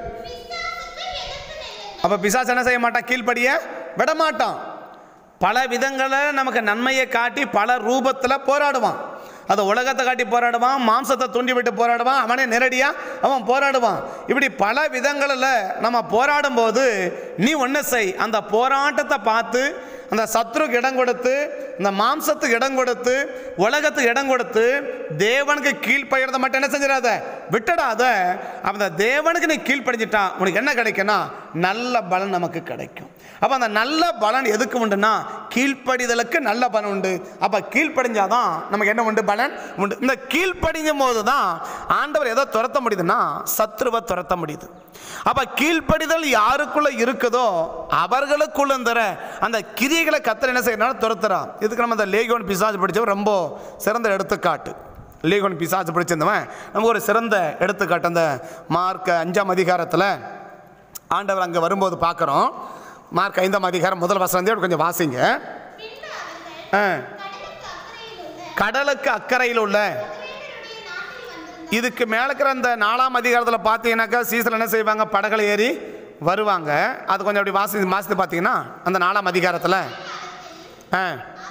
அப்ப பிசாசு என்ன செய்ய மாட்டான் கீழ்ப்படிய விட மாட்டான் பல விதங்களை நமக்கு நன்மையை காட்டி பல ரூபத்தில் போராடுவான் அதை உலகத்தை காட்டி போராடுவான் மாம்சத்தை தூண்டி விட்டு போராடுவான் அவனே நேரடியாக அவன் போராடுவான் இப்படி பல விதங்களில் நம்ம போராடும் போது நீ ஒன்று செய் அந்த போராட்டத்தை பார்த்து அந்த சத்ருக்கு இடம் கொடுத்து இந்த மாம்சத்துக்கு இடம் கொடுத்து உலகத்துக்கு இடம் கொடுத்து தேவனுக்கு கீழ்ப்படிறத மட்டும் என்ன செஞ்சிடாத விட்டுடாத அந்த தேவனுக்கு நீ கீழ்ப்படிஞ்சிட்டா உனக்கு என்ன கிடைக்கும்னா நல்ல பலன் நமக்கு கிடைக்கும் அப்போ அந்த நல்ல பலன் எதுக்கு உண்டுன்னா கீழ்ப்படிதலுக்கு நல்ல பலன் உண்டு அப்போ கீழ்ப்படிஞ்சாதான் நமக்கு என்ன உண்டு பலன் உண்டு இந்த கீழ்ப்படிஞ்சும் போது தான் ஆண்டவர் எதை துரத்த முடியுதுன்னா சத்ருவை துரத்த முடியுது அப்போ கீழ்ப்படிதல் யாருக்குள்ள இருக்குதோ அவர்களுக்குள்ள தர அந்த கிரியைகளை கத்தர் என்ன செய்யறாரு துரத்துறான் இதுக்கு நம்ம அந்த லேகோன் பிசாஜ் படித்தவர் ரொம்ப சிறந்த எடுத்துக்காட்டு லேகோன் பிசாஜ் படிச்சிருந்தவன் நம்ம ஒரு சிறந்த எடுத்துக்காட்டு அந்த மார்க் அஞ்சாம் அதிகாரத்தில் ஆண்டவர் அங்கே வரும்போது பார்க்குறோம் மார்க் ஐந்தாம் அதிகாரம் முதல் வசனம் கொஞ்சம் வாசிங்க ஆ. கடலுக்கு அக்கறையில் உள்ள இதுக்கு மேலே இருக்கிற அந்த நாலாம் அதிகாரத்தில் பார்த்தீங்கன்னாக்கா சீசன் என்ன செய்வாங்க படகுல ஏறி வருவாங்க அது கொஞ்சம் அப்படி வாசி வாசித்து பார்த்தீங்கன்னா அந்த நாலாம் அதிகாரத்தில் ஆ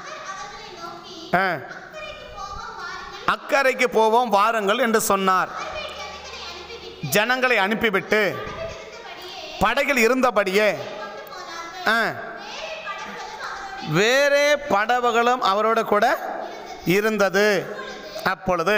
ஆ அக்கறைக்கு போவோம் வாருங்கள் என்று சொன்னார் ஜனங்களை அனுப்பிவிட்டு படகில் இருந்தபடியே ஆ வேறே படவுகளும் அவரோட கூட இருந்தது அப்பொழுது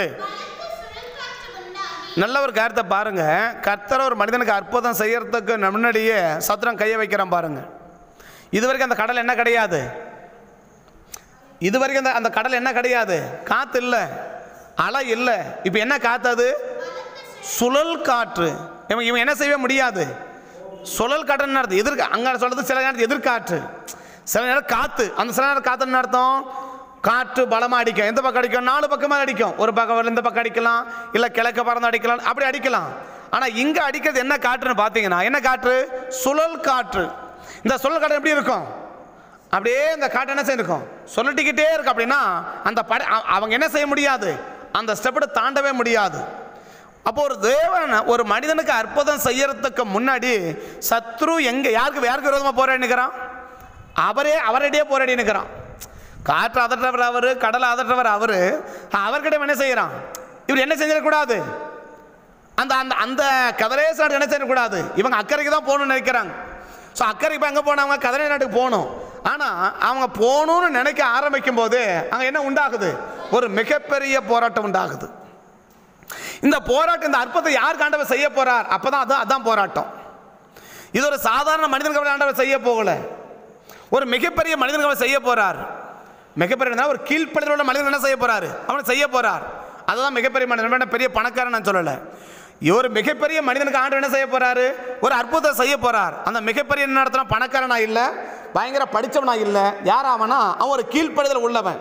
நல்ல ஒரு காரியத்தை பாருங்க கர்த்தர் ஒரு மனிதனுக்கு அற்புதம் செய்யறதுக்கு முன்னாடியே சத்திரம் கையை வைக்கிறான் பாருங்க இது வரைக்கும் அந்த கடல் என்ன கிடையாது இது வரைக்கும் அந்த அந்த கடல் என்ன கிடையாது காத்து இல்லை அலை இல்லை இப்போ என்ன காத்து அது சுழல் காற்று இவன் இவன் என்ன செய்ய முடியாது சுழல் காற்றுன்னு அர்த்தம் எதிர்க்க அங்கே சொல்றது சில நேரத்தில் எதிர்காற்று சில நேரம் காற்று அந்த சில நேரம் காற்றுன்னு அர்த்தம் காற்று பலமாக அடிக்கும் எந்த பக்கம் அடிக்கும் நாலு பக்கமாக அடிக்கும் ஒரு பக்கம் இந்த பக்கம் அடிக்கலாம் இல்லை கிழக்க பறந்து அடிக்கலாம் அப்படி அடிக்கலாம் ஆனால் இங்கே அடிக்கிறது என்ன காற்றுன்னு பார்த்தீங்கன்னா என்ன காற்று சுழல் காற்று இந்த சுழல் காற்று எப்படி இருக்கும் அப்படியே இந்த காற்று என்ன செய்யிருக்கும் சொல்லட்டிக்கிட்டே இருக்கு அப்படின்னா அந்த பட அ- அவங்க என்ன செய்ய முடியாது அந்த ஸ்டெப்பை தாண்டவே முடியாது அப்போ ஒரு தேவன் ஒரு மனிதனுக்கு அற்புதம் செய்யறதுக்கு முன்னாடி சத்ரு எங்க யாருக்கு யாருக்கு விரோதமாக போராடி நிற்கிறான் அவரே அவரடியே போராடி நிற்கிறான் காற்று அதற்றவர் அவர் கடலை அதற்றவர் அவர் அவர்கிட்ட என்ன செய்யறான் இவர் என்ன செஞ்சிடக்கூடாது அந்த அந்த அந்த கதரேச நாடு என்ன செய்யக்கூடாது இவங்க அக்கறைக்கு தான் போகணும்னு நினைக்கிறாங்க ஸோ அக்கறைக்கு இப்போ எங்கே போனவங்க கதரை நாட்டுக்கு போகணும் ஆனால் அவங்க போகணும்னு நினைக்க ஆரம்பிக்கும் போது அங்கே என்ன உண்டாகுது ஒரு மிகப்பெரிய போராட்டம் உண்டாகுது இந்த போராட்டம் இந்த அற்புதத்தை யார் ஆண்டவர் செய்ய போறார் அப்பதான் அதான் அதான் போராட்டம் இது ஒரு சாதாரண மனிதனுக்கு ஆண்டவர் செய்ய போகல ஒரு மிகப்பெரிய மனிதனுக்கு அவர் செய்ய போறார் மிகப்பெரிய ஒரு கீழ்ப்படுதல் உள்ள மனிதன் என்ன செய்ய போறாரு அவனை செய்ய போறார் அதுதான் மிகப்பெரிய மனிதன் வேண்டாம் பெரிய பணக்காரன் நான் சொல்லலை ஒரு மிகப்பெரிய மனிதனுக்கு ஆண்டு என்ன செய்ய போறாரு ஒரு அற்புதத்தை செய்ய போறார் அந்த மிகப்பெரிய என்ன நடத்தின பணக்காரனா இல்லை பயங்கர படித்தவனா இல்லை யார் அவனா அவன் ஒரு கீழ்ப்படுதல் உள்ளவன்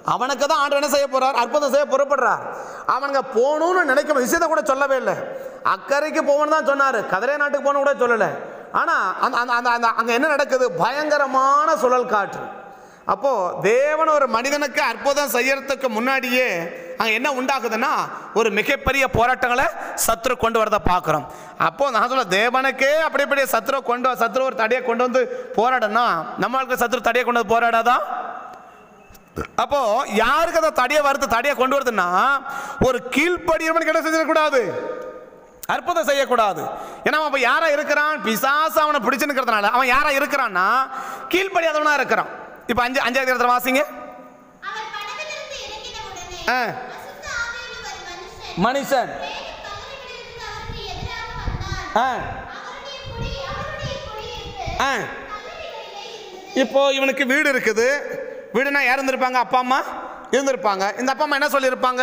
அவனுக்கு தான் ஆண்டு என்ன செய்ய போறார் அற்புதம் செய்ய புறப்படுறார் அவனுங்க போகணும்னு நினைக்க விஷயத்தை கூட சொல்லவே இல்லை அக்கறைக்கு போகணும்னு தான் சொன்னார் கதிரை நாட்டுக்கு போகணும் கூட சொல்லலை ஆனால் அந்த அந்த அந்த அந்த அங்கே என்ன நடக்குது பயங்கரமான சுழல் காற்று அப்போ தேவன் ஒரு மனிதனுக்கு அற்புதம் செய்யறதுக்கு முன்னாடியே அங்க என்ன உண்டாகுதுன்னா ஒரு மிகப்பெரிய போராட்டங்களை சத்ரு கொண்டு வரதை பார்க்குறோம் அப்போ நான் சொல்ல தேவனுக்கே அப்படி இப்படி சத்ரு கொண்டு வ- சத்ரு ஒரு தடையை கொண்டு வந்து போராடனா நம்மளுக்கு சத்ரு தடையை கொண்டு வந்து போராடாதா அப்போ யாருக்கு அந்த தடையை வருது தடையை கொண்டு வருதுன்னா ஒரு கீழ்ப்படியவனுக்கு என்ன செஞ்சிடக்கூடாது அற்புதம் செய்யக்கூடாது ஏன்னா அவன் அப்ப யாரா இருக்கிறான் பிசாசு அவனை பிடிச்சுக்கிறதுனால அவன் யாரா இருக்கிறான்னா கீழ்ப்படியாதவனா இருக்கிறான் இப்போ அஞ்சு அஞ்சாவது இடத்துல வாசிங்க அவர் படகிலிருந்து இறங்கின உடனே ஆ. அசுத்த ஆவியுள்ள ஒரு மனுஷன் மனுஷன் வேறு கல்லறைகளிலிருந்து அவருக்கு எதிராக வந்தான் ஆ அவருடைய குடி அவருடைய குடியிருப்பு ஆ கல்லறைகளிலே இருந்தது இப்போ இவனுக்கு வீடு இருக்குது வீடுனா யார் இருந்திருப்பாங்க அப்பா அம்மா இருந்திருப்பாங்க இந்த அப்பா அம்மா என்ன சொல்லியிருப்பாங்க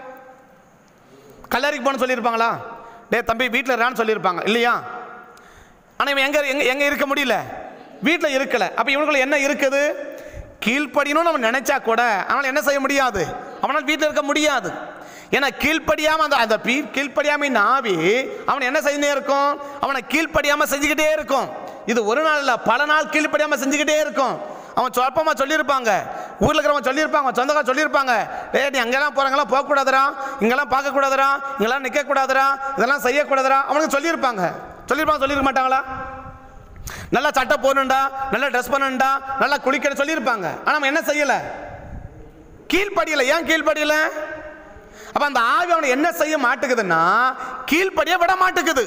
கல்லறைக்கு போகணும்னு சொல்லியிருப்பாங்களா டேய் தம்பி வீட்டில் இருக்கான்னு சொல்லியிருப்பாங்க இல்லையா ஆனால் இவன் எங்கே எங்கே எங்கே இருக்க முடியல வீட்டில் இருக்கலை அப்போ இவனுக்குள்ள என்ன இருக்குது கீழ்ப்படியணும்னு அவன் நினைச்சா கூட அவனால் என்ன செய்ய முடியாது அவனால் வீட்டில் இருக்க முடியாது ஏன்னா கீழ்ப்படியாமல் அந்த அந்த பீ கீழ்ப்படியாமை ஆவி அவன் என்ன செஞ்சுட்டே இருக்கும் அவனை கீழ்ப்படியாமல் செஞ்சுக்கிட்டே இருக்கும் இது ஒரு நாள் இல்லை பல நாள் கீழ்ப்படியாமல் செஞ்சுக்கிட்டே இருக்கும் அவன் சொற்பமாக சொல்லியிருப்பாங்க ஊரில் இருக்கிறவங்க சொல்லியிருப்பாங்க அவன் சொந்தக்கார சொல்லியிருப்பாங்க டேய் நீ அங்கெல்லாம் போகிறாங்களாம் போகக்கூடாதுடா இங்கெல்லாம் பார்க்கக்கூடாதுடா இங்கெல்லாம் நிற்கக்கூடாதுடா இதெல்லாம் செய்யக்கூடாதுடா அவனுக்கு சொல்லியிருப்பாங்க சொல்லியிருப்பாங்க சொல்லியிருக்க மாட்டாங்களா நல்லா சட்டை போடணுண்டா நல்லா ட்ரெஸ் பண்ணணுண்டா நல்லா குளிக்கிற சொல்லியிருப்பாங்க ஆனால் அவன் என்ன செய்யலை கீழ்ப்படியலை ஏன் கீழ்ப்படியலை அப்போ அந்த ஆவி அவனை என்ன செய்ய மாட்டுக்குதுன்னா கீழ்ப்படிய விட மாட்டுக்குது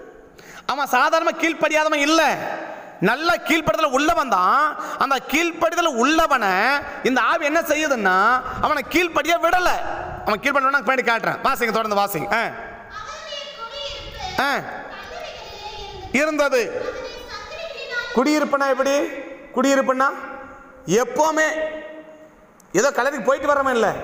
அவன் சாதாரண கீழ்ப்படியாதவன் இல்லை நல்ல கீழ்ப்படுதல உள்ளவன் தான் அந்த கீழ்ப்படிதல உள்ளவனை இந்த ஆவி என்ன செய்யுதுன்னா அவனை கீழ்ப்படிய விடல அவன் கீழ்ப்படினா பின்னாடி காட்டுறேன் வாசிங்க தொடர்ந்து வாசிங்க ஆ அவருடைய குடியிருப்பு ஆ கல்லறைகளிலே இருந்தது இருந்தது அதனை சங்கிலிகளினால் குடியிருப்புனா எப்படி குடியிருப்புனா எப்போவுமே ஏதோ கல்லறைக்கு போயிட்டு வரவன் இல்லை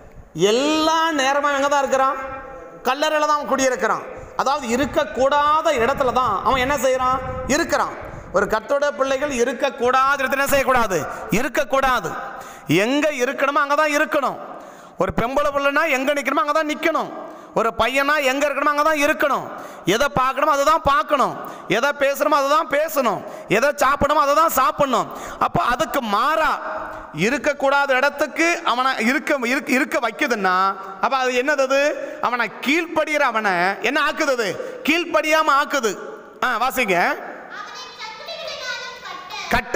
எல்லா நேரமும் எங்கே தான் இருக்கிறான் கல்லறையில் தான் அவன் குடியிருக்கிறான் அதாவது இருக்கக்கூடாத இடத்துல தான் அவன் என்ன செய்கிறான் இருக்கிறான் ஒரு கத்தோட பிள்ளைகள் இருக்கக்கூடாத இடத்துல என்ன செய்யக்கூடாது இருக்கக்கூடாது எங்கே இருக்கணுமோ அங்கே தான் இருக்கணும் ஒரு பெம்பளை பிள்ளைனா எங்கே நிற்கணுமோ அங்கே தான் நிற்கணும் ஒரு பையனா எங்கே இருக்கணுமோ அங்கே தான் இருக்கணும் எதை பார்க்கணுமோ அதை தான் பார்க்கணும் எதை பேசணுமோ அதை தான் பேசணும் எதை சாப்பிடணுமோ அதை தான் சாப்பிடணும் அப்போ அதுக்கு மாறா இருக்கக்கூடாத இடத்துக்கு அவனை இருக்க இருக்க இருக்க வைக்குதுன்னா அப்போ அது என்னது அது அவனை கீழ்ப்படுகிற அவனை என்ன ஆக்குது அது கீழ்ப்படியாமல் ஆக்குது ஆ வாசிங்க அவனை சங்கிலிகளினாலும் கட்ட கட்ட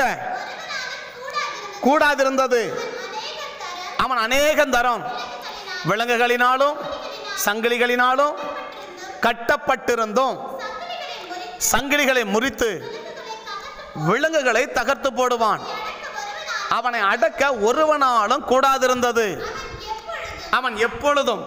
ஒருவனாலும் கூடாதிருந்தது கூடாதிருந்தது அநேகர் தரம் அவன் அநேகம் தரம் விலங்குகளினாலும் சங்கிலிகளினாலும் கட்டப்பட்டிருந்தும் சங்கிலிகளை முறித்து சங்கிலிகளை முறித்து விலங்குகளை விலங்குகளை தகர்த்து தகர்த்து போடுவான் அடக்க ஒருவனாலும் அவனை அடக்க ஒருவனாலும் கூடாதிருந்தது அவன் அவன் எப்பொழுதும் எப்பொழுதும்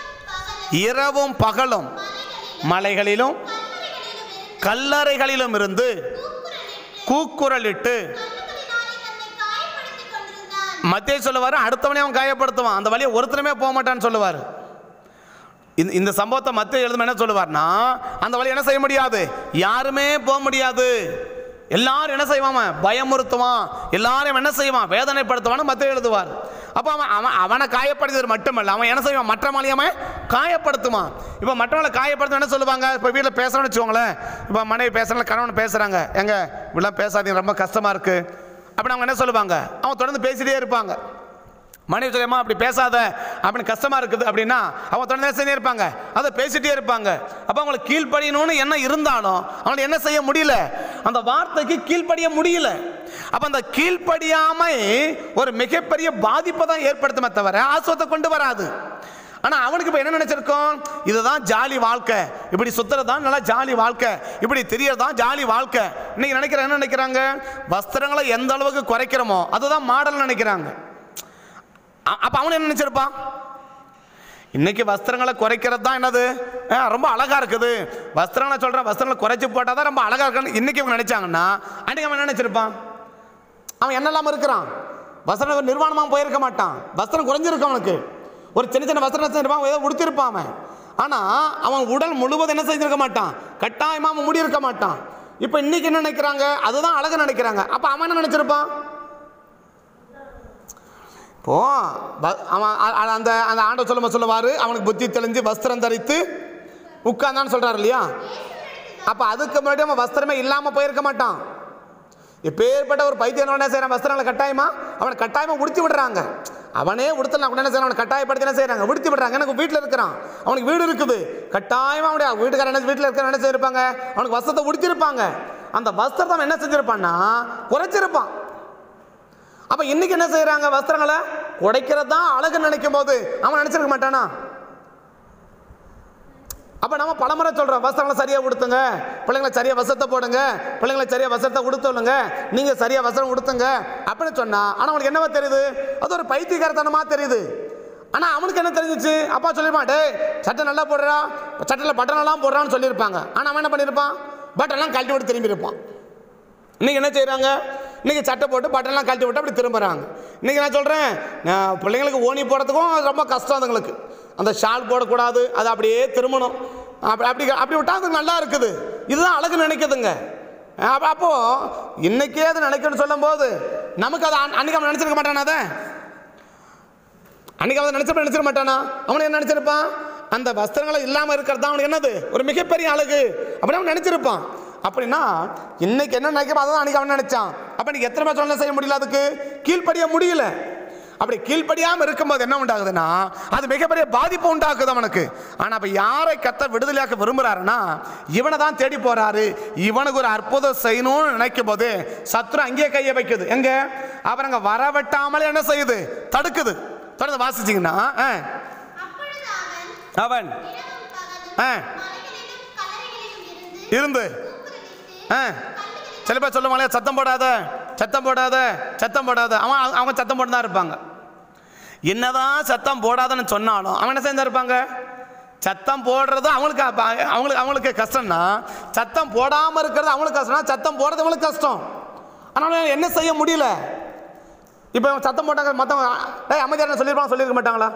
இரவும் பகலும் இரவும் பகலும் மலைகளிலும் மலைகளிலும் கல்லறைகளிலும் இருந்து கல்லறைகளிலும் இருந்து கூக்குரலிட்டு கூக்குரலிட்டு கல்லுகளினாலே தன்னை காயப்படுத்திக் கொண்டிருந்தான் மத்திய சொல்லுவார் அடுத்தவனே அவன் காயப்படுத்துவான் அந்த வழியை ஒருத்தருமே போக மாட்டான்னு சொல்லுவார் இந்த இந்த சம்பவத்தை மத்திய எழுதும் என்ன சொல்லுவார்னா அந்த வழி என்ன செய்ய முடியாது யாருமே போக முடியாது எல்லாரும் என்ன செய்வான் பயமுறுத்துவான் எல்லாரும் என்ன செய்வான் வேதனைப்படுத்துவான்னு மத்திய எழுதுவார் அப்போ அவன் அவன் அவனை காயப்படுத்துறது மட்டுமல்ல அவன் என்ன செய்வான் மற்ற மலையவன் காயப்படுத்துவான் இப்போ மற்றவங்களை காயப்படுத்த என்ன சொல்லுவாங்க இப்போ வீட்டில் பேசணும்னு வச்சுக்கோங்களேன் இப்போ மனைவி பேசுறாங்க கணவன் பேசுகிறாங்க எங்க இப்படிலாம் பேசாதீங்க ரொம்ப கஷ்டமாக இருக்குது அப்படி அவங்க என்ன சொல்லுவாங்க அவன் தொடர்ந்து பேசிட்டே இருப்பாங்க மனைவி சொல்லியம்மா அப்படி பேசாத அப்படின்னு கஷ்டமா இருக்குது அப்படின்னா அவங்க தொடர்ந்து என்ன செஞ்சுட்டே இருப்பாங்க அதை பேசிட்டே இருப்பாங்க அப்போ அவங்களுக்கு கீழ்ப்படியணும்னு என்ன இருந்தாலும் அவங்களை என்ன செய்ய முடியல அந்த வார்த்தைக்கு கீழ்ப்படிய முடியல அப்போ அந்த கீழ்ப்படியாமை ஒரு மிகப்பெரிய பாதிப்பை தான் ஏற்படுத்துமே தவிர ஆசுவத்தை கொண்டு வராது ஆனால் அவனுக்கு இப்போ என்ன நினைச்சிருக்கோம் இதுதான் ஜாலி வாழ்க்கை இப்படி சுத்துறது தான் நல்லா ஜாலி வாழ்க்கை இப்படி தெரியறது தான் ஜாலி வாழ்க்கை இன்னைக்கு நினைக்கிற என்ன நினைக்கிறாங்க வஸ்திரங்களை எந்த அளவுக்கு குறைக்கிறோமோ அதுதான் மாடல் நினைக்கிறாங்க அ- அப்ப அவன் என்ன நினைச்சிருப்பான் இன்னைக்கு வஸ்திரங்களை குறைக்கிறது தான் என்னது ஆ, ரொம்ப அழகா இருக்குது வஸ்திரங்களை சொல்றேன் வஸ்திரங்களை குறைச்சு போட்டால் தான் ரொம்ப அழகா இருக்குன்னு இன்னைக்கு இவங்க நினைச்சாங்கன்னா அன்னைக்கு அவன் என்ன நினைச்சிருப்பான் அவன் என்னெல்லாம் இருக்கிறான் வஸ்திரம் நிர்வாணமாக போயிருக்க மாட்டான் வஸ்திரம் குறைஞ்சிருக்கு அவனுக்கு ஒரு சின்ன சின்ன வஸ்திரம் செஞ்சிருப்பான் ஏதோ உடுத்திருப்பான் அவன் ஆனால் அவன் உடல் முழுவதும் என்ன செஞ்சிருக்க மாட்டான் கட்டாயமாக அவன் முடி இருக்க மாட்டான் இப்போ இன்னைக்கு என்ன நினைக்கிறாங்க அதுதான் அழகு நினைக்கிறாங்க அப்போ அவன் என்ன நினைச்சிருப்பான் போ ப- அவன் அ- அ- அந்த அந்த ஆண்டவர் சொல்லும்போது சொல்லுவார் அவனுக்கு புத்தி தெளிஞ்சு வஸ்திரம் தரித்து உட்கார்ந்தான்னு சொல்கிறார் இல்லையா அப்போ அதுக்கு முன்னாடி அவன் வஸ்திரமே இல்லாமல் போயிருக்க மாட்டான் இப்பேற்பட்ட ஒரு பைத்தியம் என்ன செய்கிறான் வஸ்திரங்களை கட்டாயமா அவனை கட்டாயமாக உடுத்தி விடுறாங்க அவனே உடுத்தலாம் கூட என்ன செய்யறான் அவனை கட்டாயப்படுத்தி என்ன செய்கிறாங்க உடுத்தி விடுறாங்க எனக்கு வீட்டில் இருக்கிறான் அவனுக்கு வீடு இருக்குது கட்டாயமாக அவனுடைய வீட்டுக்காரன் என்ன வீட்டில் இருக்கிற என்ன செய்யிருப்பாங்க அவனுக்கு வஸ்திரத்தை உடுத்திருப்பாங்க அந்த வஸ்திரத்தை அவன் என்ன செஞ்சிருப்பான்னா குறைச்சிருப்பான் அப்ப இன்னைக்கு என்ன செய்யறாங்க வஸ்திரங்களை உடைக்கிறது தான் அழகு நினைக்கும் போது அவன் நினைச்சிருக்க மாட்டானா அப்ப நம்ம பலமுறை சொல்றோம் வஸ்திரங்களை சரியா உடுத்துங்க பிள்ளைங்களை சரியா வசத்தை போடுங்க பிள்ளைங்களை சரியா வசத்தை உடுத்துங்க நீங்க சரியா வஸ்திரம் உடுத்துங்க அப்படின்னு சொன்னா ஆனா அவனுக்கு என்னவா தெரியுது அது ஒரு பைத்தியகாரத்தனமா தெரியுது ஆனா அவனுக்கு என்ன தெரிஞ்சிச்சு அப்பா சொல்லிருப்பான் டேய் சட்டை நல்லா போடுறா சட்டையில் பட்டன் எல்லாம் போடுறான்னு சொல்லியிருப்பாங்க ஆனா அவன் என்ன பண்ணியிருப்பான் பட்டன்லாம் கழட்டி விட்டு திரும்பி இருப்பான் இன்னைக்கு என்ன செய்கிறாங்க இன்னைக்கு சட்டை போட்டு பட்டன்லாம் கழட்டி விட்டு அப்படி திரும்புகிறாங்க இன்னைக்கு நான் சொல்கிறேன் பிள்ளைங்களுக்கு ஓனி போடுறதுக்கும் ரொம்ப கஷ்டம் அதுங்களுக்கு அந்த ஷால் போடக்கூடாது அது அப்படியே திரும்பணும் அப்படி அப்படி அப்படி விட்டால் அது நல்லா இருக்குது இதுதான் அழகு நினைக்குதுங்க அப்போ அப்போது இன்னைக்கே அது நினைக்கணும்னு சொல்லும்போது நமக்கு அதை அன்- அன்னைக்கு அவன் நினச்சிருக்க மாட்டானா அதை அன்னைக்கு அவன் நினைச்சப்ப நினைச்சிட மாட்டானா அவன் என்ன நினைச்சிருப்பான் அந்த வஸ்திரங்களை இல்லாமல் இருக்கிறது தான் அவனுக்கு என்னது ஒரு மிகப்பெரிய அழகு அப்படி அவன் நினைச்சிருப்பான் அப்படின்னா இன்னைக்கு என்ன நினைக்கிறோம் அதான் அன்னைக்கு அவன் நினைச்சான் அப்ப நீங்க எத்தனை பேர் சொல்ல செய்ய முடியல அதுக்கு கீழ்ப்படிய முடியல அப்படி கீழ்ப்படியாம இருக்கும்போது என்ன உண்டாகுதுன்னா அது மிகப்பெரிய பாதிப்பு உண்டாக்குது அவனுக்கு ஆனா அப்ப யாரை கத்த விடுதலையாக்க விரும்புறாருன்னா இவனை தான் தேடி போறாரு இவனுக்கு ஒரு அற்புதம் செய்யணும்னு நினைக்கும் போது சத்ரு அங்கேயே கையை வைக்குது எங்க அவர் அங்க வரவிட்டாமலே என்ன செய்யுது தடுக்குது தொடர்ந்து வாசிச்சிங்கன்னா ஆ, அப்பொழுது அவன் அவன் இரவும் பகலும் ஆ, மலைகளிலும் கல்லறைகளிலும் இருந்து இருந்து கூக்குரலிட்டு ஆ சில பேர் சொல்லுவாங்களே சத்தம் போடாத சத்தம் போடாத சத்தம் போடாத அவன் அவங்க சத்தம் போட்டு தான் இருப்பாங்க என்னதான் சத்தம் போடாதன்னு சொன்னாலும் அவன் என்ன செஞ்சா இருப்பாங்க சத்தம் போடுறது அவங்களுக்கு அப்ப அவங்களுக்கு அவங்களுக்கு கஷ்டம்னா சத்தம் போடாமல் இருக்கிறது அவங்களுக்கு கஷ்டம்னா சத்தம் போடுறது அவங்களுக்கு கஷ்டம் ஆனால் என்ன செய்ய முடியல இப்போ சத்தம் போட்டாங்க மற்றவங்க ஏய் அமைதியாக சொல்லியிருப்பாங்க சொல்லியிருக்க மாட்டாங்களா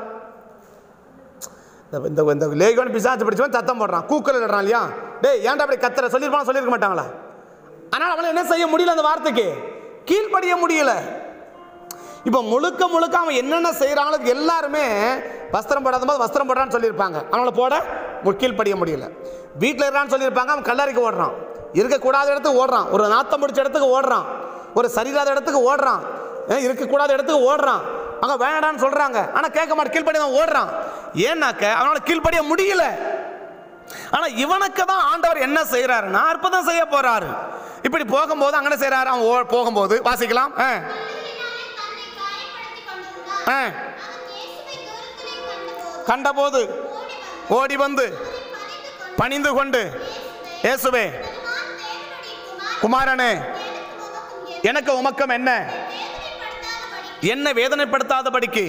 இந்த- இந்த இந்த லேகோன் பிசாச்சு பிடிச்சவன் சத்தம் போடுறான் கூக்கல் இடுறான் இல்லையா டேய் ஏன்டா அப்படி கத்துற சொல்லியிருப்பான் சொல்லியிருக்க மாட்டாங்களா ஆனால் அவனை என்ன செய்ய முடியல அந்த வார்த்தைக்கு கீழ்ப்படிய முடியல இப்போ முழுக்க முழுக்க அவன் என்னென்ன செய்கிறாங்களோ எல்லாருமே வஸ்திரம் போடாத போது வஸ்திரம் போடுறான்னு சொல்லியிருப்பாங்க அவங்கள போட மு- கீழ்ப்படிய முடியல வீட்டில் இருக்கான்னு சொல்லியிருப்பாங்க அவன் கல்லறைக்கு ஓடுறான் இருக்கக்கூடாத இடத்துக்கு ஓடுறான் ஒரு நாத்தம் பிடிச்ச இடத்துக்கு ஓடுறான் ஒரு சரியில்லாத இடத்துக்கு ஓடுறான் ஏன் இருக்கக்கூடாத இடத்துக்கு ஓடுறான் அங்கே வேண்டான்னு சொல்கிறாங்க ஆனால் கேட்க மாட்டேன் கீழ்ப்படி அவன் ஓடுறான் ஏன்னாக்க அவனால் கீழ்ப்படிய முடியல ஆனா இவனுக்கு தான் ஆண்டவர் என்ன செய்யறாருன்னா அற்புதம் செய்ய போறாரு இப்படி போகும்போது அங்கே செய்யறாரு அவன் ஓ- போகும்போது வாசிக்கலாம் ஆ, கல்லறையினாலே தன்னை காயப்படுத்திக் கொண்டிருந்தான் ஆ. அவன் இயேசுவை தூரத்திலே கண்டபோது கண்டபோது ஓடி வந்து ஓடி வந்து அவரை பணிந்து கொண்டு பணிந்து கொண்டு இயேசுவே இயேசுவே நான் தேவனுடைய குமாரன் குமாரனே எனக்கு உமக்கும் எனக்கு உமக்கம் என்ன வேதனைப்படுத்தாதபடி என்ன வேதனைப்படுத்தாதபடிக்கு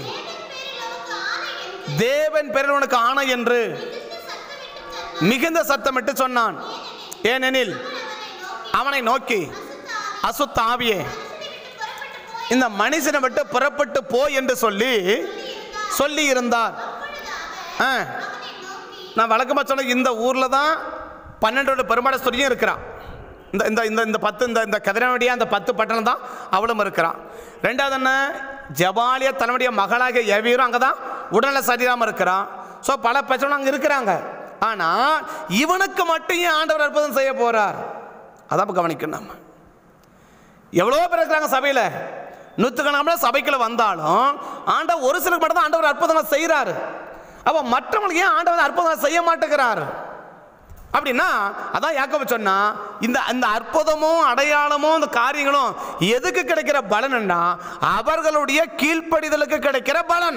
தேவன் பேரில் உமக்கு ஆணை என்று தேவன் பேரில் உனக்கு ஆணை என்று மிகுந்த சத்தமிட்டு சொன்னான். மிகுந்த சத்தமிட்டு சொன்னான் ஏனெனில் அவனை நோக்கி அவனை நோக்கி அசுத்த ஆவி, அசுத்த ஆவியே மனுஷனை விட்டு புறப்பட்டு போய் இந்த மனுஷனை விட்டு புறப்பட்டு போ என்று சொல்லி சொல்லி இருந்தார் அப்பொழுது அவன் ஆ அவனை நோக்கி நான் வழக்கமாக சொன்ன இந்த ஊரில் தான் பன்னெண்டோட பெருமாடஸ்வரியும் இருக்கிறான் இந்த இந்த இந்த இந்த பத்து இந்த இந்த கதிரனுடைய அந்த பத்து பட்டணம் தான் அவளும் இருக்கிறான் ரெண்டாவது என்ன ஜபாலிய தன்னுடைய மகளாகிய எவீரும் அங்கே தான் உடல்நல சரியாமல் இருக்கிறான் ஸோ பல பிரச்சனை அங்கே இருக்கிறாங்க ஆனால் இவனுக்கு மட்டும் ஏன் ஆண்டவர் அற்புதம் செய்ய போகிறார் அதான் இப்ப கவனிக்கணும் நம்ம எவ்வளோ பேர் இருக்கிறாங்க சபையில் நூற்றுக்கணக்கில் சபைக்குள்ள வந்தாலும் ஆண்டவர் ஒரு சிலருக்கு மட்டும் தான் ஆண்டவர் அற்புதங்களை செய்கிறாரு அப்போ மற்றவங்களுக்கு ஏன் ஆண்டவர் அற்புதங்களை செய்ய மாட்டேங்கிறாரு அப்படின்னா அதான் யாக்கோபு சொன்னா இந்த அந்த அற்புதமும் அடையாளமும் இந்த காரியங்களும் எதுக்கு கிடைக்கிற பலன்னா அவர்களுடைய கீழ்ப்படிதலுக்கு கிடைக்கிற பலன்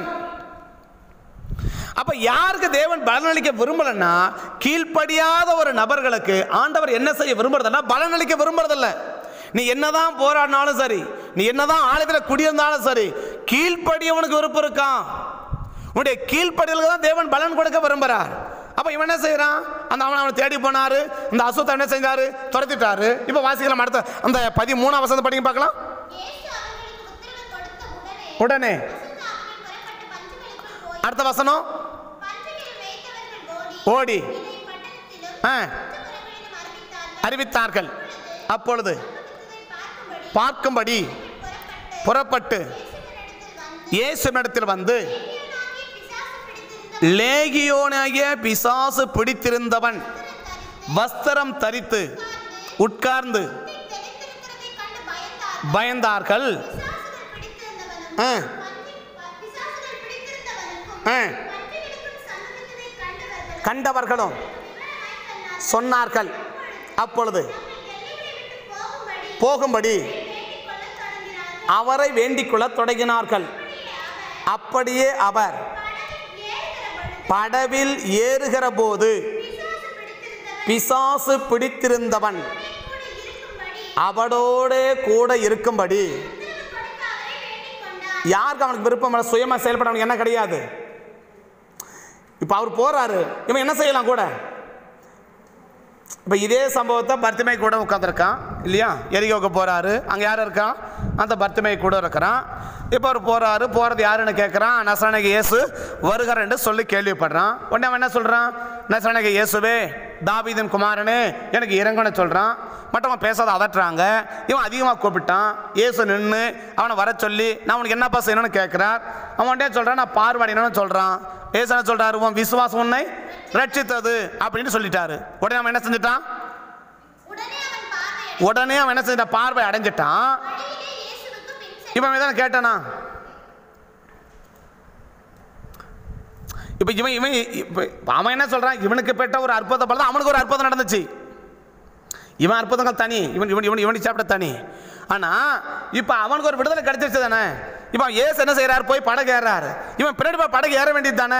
அப்ப யாருக்கு தேவன் பலனளிக்க விரும்பலன்னா கீழ்ப்படியாத ஒரு நபர்களுக்கு ஆண்டவர் என்ன செய்ய விரும்புறதுன்னா பலனளிக்க விரும்புறதில்ல நீ என்னதான் போராடினாலும் சரி நீ என்னதான் ஆலயத்தில் குடியிருந்தாலும் சரி கீழ்ப்படியவனுக்கு விருப்பம் இருக்கான் உன்னுடைய கீழ்ப்படியலுக்கு தான் தேவன் பலன் கொடுக்க விரும்புறார் அப்ப இவன் என்ன செய்யறான் அந்த அவன் அவனை தேடி போனாரு இந்த அசுத்தை என்ன செஞ்சாரு துரத்திட்டாரு இப்ப வாசிக்கலாம் அடுத்த அந்த பதிமூணாம் வசந்த படிங்க பார்க்கலாம் இயேசு அவர்களுக்கு உத்தரவு கொடுத்த உடனே உடனே அசுத்த ஆவி புறப்பட்டு பஞ்சுகளுக்குள் போய் அடுத்த வசனம் பஞ்சுகளில் வைத்தவர்கள் ஓடி ஓடி இதை பட்டணத்திலும் ஆ, சுற்றுப்புறங்களிலும் அறிவித்தார்கள் அறிவித்தார்கள் அப்பொழுது பார்க்கும்படி பார்க்கும்படி புறப்பட்டு புறப்பட்டு இயேசுவினிடத்தில் வந்து இயேசுவினிடத்தில் வந்து லேகியனாகிய பிசாசு பிடித்திருந்த லேகியோனாகிய பிசாசு பிடித்திருந்தவன் வஸ்திரம் தரித்து உட்கார்ந்து தெரிந்திருக்கிறதைக் கண்டு பயந்தார் பயந்தார்கள் பிசாசுகள் பிடித்திருந்தவனும் ஆ. பன்றி- பிசாசுகள் பிடித்திருந்தவனுக்கும் ஆ. பன்றிகளுக்கும் சம்பந்தத்தைக் கண்டவர்களும் கண்டவர்களும் விவரமாய்ச் சொன்னார்கள். சொன்னார்கள் அப்பொழுது எல்லைகளை விட்டு போகும்படி போகும்படி வேண்டிக் கொள்ளத் தொடங்கினார்கள். அவரை வேண்டிக் கொள்ளத் தொடங்கினார்கள் அப்படியே அவர் படகில் ஏறுகிற பொழுது படவில் ஏறுகிற போது பிசாசு பிடித்திருந்தவன் பிசாசு பிடித்திருந்தவன் கூட இருக்கும்படி அவடோடே கூட இருக்கும்படி உத்தரவு கொடுக்க அவரை வேண்டிக் கொண்டார். யாருக்கு அவனுக்கு விருப்பம் இல்லை சுயமாக செயல்பட அவனுக்கு என்ன கிடையாது இப்போ அவர் போறாரு இவன் என்ன செய்யலாம் கூட இப்போ இதே சம்பவத்தை பர்த்திமை கூட உட்காந்துருக்கான் இல்லையா எரிகோக்கு போறாரு அங்கே யார் இருக்கான் அந்த பர்த்திமை கூட இருக்கிறான் இப்போ அவர் போறாரு போகிறது யாருன்னு கேட்குறான் நசரனகி இயேசு வருகிறார் சொல்லி கேள்விப்படுறான் உடனே அவன் என்ன சொல்கிறான் நசரனகி இயேசுவே தாவீதின் குமாரனே எனக்கு இறங்கன்னு சொல்கிறான் மற்றவன் பேசாத அதட்டுறாங்க இவன் அதிகமாக கூப்பிட்டான் இயேசு நின்று அவனை வர சொல்லி நான் உனக்கு என்னப்பா செய்யணும்னு கேட்குறார் அவன் உடனே சொல்கிறான் நான் பார்வடையணும்னு சொல்கிறான் ஏசு என்ன சொல்கிறாரு உன் விசுவாசம் உன்னை ரட்சித்தது அப்படின்னு சொல்லிட்டாரு உடனே அவன் என்ன செஞ்சுட்டான் உடனே அவன் பார்வையடைந்து உடனே அவன் என்ன செஞ்சிட்டான் பார்வை அடைஞ்சிட்டான் வழியிலே இயேசுவுக்கு பின் சென்றான். இவன் தான் கேட்டானா இப்போ இவன் இவன் இப்போ அவன் என்ன சொல்றான் இவனுக்கு பெற்ற ஒரு அற்புத பலம் அவனுக்கு ஒரு அற்புதம் நடந்துச்சு இவன் அற்புதங்கள் தனி இவன் இவன் இவன் இவன் சாப்பிட்ட தனி ஆனா இப்போ அவனுக்கு ஒரு விடுதலை கிடைச்சிருச்சு தானே இப்போ அவன் ஏசு என்ன செய்யறாரு போய் படகு ஏறாரு இவன் பின்னாடி போய் படகு ஏற வேண்டியது தானே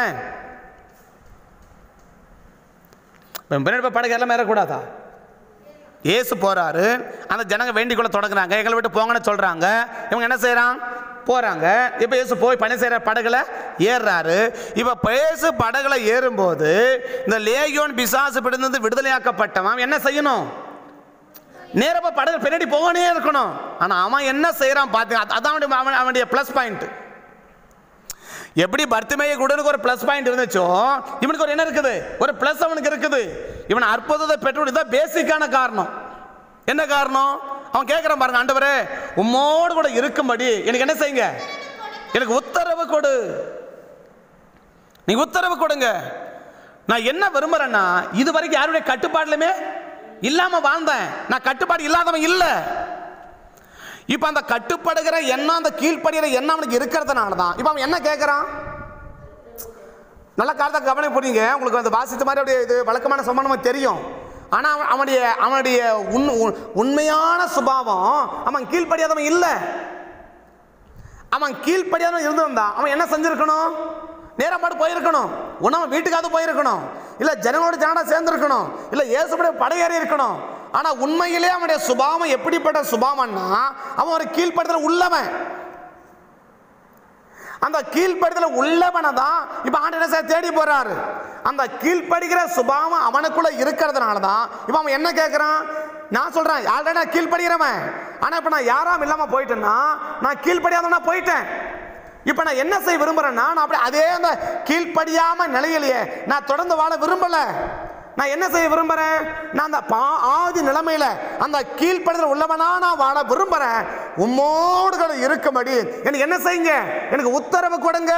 இப்போ பின்னாடி போய் படகு ஏறலாம் ஏறக்கூடாதா ஏசு போறாரு அந்த ஜனங்க வேண்டிக் கொள்ள தொடங்குறாங்க எங்களை விட்டு போங்கன்னு சொல்றாங்க இவங்க என்ன செய்றான் போறாங்க இப்போ இயேசு போய் பணி செய்கிற படகுல ஏறுறாரு இப்போ இயேசு படகுல ஏறும்போது இந்த லேகியோன் பிசாசு பிடிந்து விடுதலையாக்கப்பட்டவன் என்ன செய்யணும் நேரப்ப படகு பின்னாடி போகனே இருக்கணும் ஆனா அவன் என்ன செய்றான் பார்த்தீங்க அது- அதான் அவனுடைய அவன் அவனுடைய ப்ளஸ் பாயிண்ட் எப்படி பர்த்திமேய குடனுக்கு ஒரு ப்ளஸ் பாயிண்ட் இருந்துச்சோ இவனுக்கு ஒரு என்ன இருக்குது ஒரு ப்ளஸ் அவனுக்கு இருக்குது இவன் அற்புதத்தை பெற்று இதான் பேசிக்கான காரணம் என்ன காரணம் அவன் கேட்குறான் பாருங்க ஆண்டவரே உம்மோடு கூட இருக்கும்படி எனக்கு என்ன செய்யுங்க எனக்கு உத்தரவு கொடு நீ உத்தரவு கொடுங்க நான் என்ன விரும்புறேன்னா இது வரைக்கும் யாருடைய கட்டுப்பாடுலுமே இல்லாம வாழ்ந்தேன் நான் கட்டுப்பாடு இல்லாதவன் இல்லை இப்போ அந்த கட்டுப்படுகிற எண்ணம் அந்த கீழ்ப்படுகிற எண்ணம் அவனுக்கு இருக்கிறதுனால தான் இப்போ அவன் என்ன கேட்குறான் நல்ல காலத்தை கவனம் புரியுங்க உங்களுக்கு அந்த வாசித்த மாதிரி அப்படியே இது வழக்கமான சம்பந்தம் தெரியும் ஆனால் அவன் அவனுடைய அவனுடைய உண் உண்- உண்மையான சுபாவம் அவன் கீழ்ப்படியாதவன் இல்லை அவன் கீழ்ப்படியாதவன் இருந்திருந்தா அவன் என்ன செஞ்சிருக்கணும் நேரா பாட்டு போயிருக்கணும் ஒன்று அவன் வீட்டுக்காவது போயிருக்கணும் இல்லை ஜனங்களோட ஜனடா சேர்ந்துருக்கணும் இல்லை இயேசுபடி படையேறி இருக்கணும் ஆனால் உண்மையிலே அவனுடைய சுபாவம் எப்படிப்பட்ட சுபாவம்னா அவன் ஒரு கீழ்ப்படுதல் உள்ளவன் அந்த கீழ்ப்படுதல உள்ளவனை தான் இப்போ ஆண்டு என்ன செய்ய தேடி போறாரு அந்த கீழ்ப்படுகிற சுபாவம் அவனுக்குள்ள இருக்கிறதுனால தான் இப்போ அவன் என்ன கேட்குறான் நான் சொல்றேன் ஆல்ரெடி நான் கீழ்ப்படுகிறவன் ஆனால் இப்போ நான் யாராம் இல்லாமல் போயிட்டேன்னா நான் கீழ்ப்படியாதவனா போயிட்டேன் இப்போ நான் என்ன செய்ய விரும்புறேன்னா நான் அப்படி அதே அந்த கீழ்ப்படியாம நிலையிலேயே நான் தொடர்ந்து வாழ விரும்பல நான் என்ன செய்ய விரும்புறேன் நான் அந்த பா ஆதி நிலைமையில அந்த கீழ்ப்படுதல் உள்ளவனா நான் வாழ விரும்புறேன் உம்மோடு கூட இருக்கும்படி எனக்கு என்ன செய்யுங்க எனக்கு உத்தரவு கொடுங்க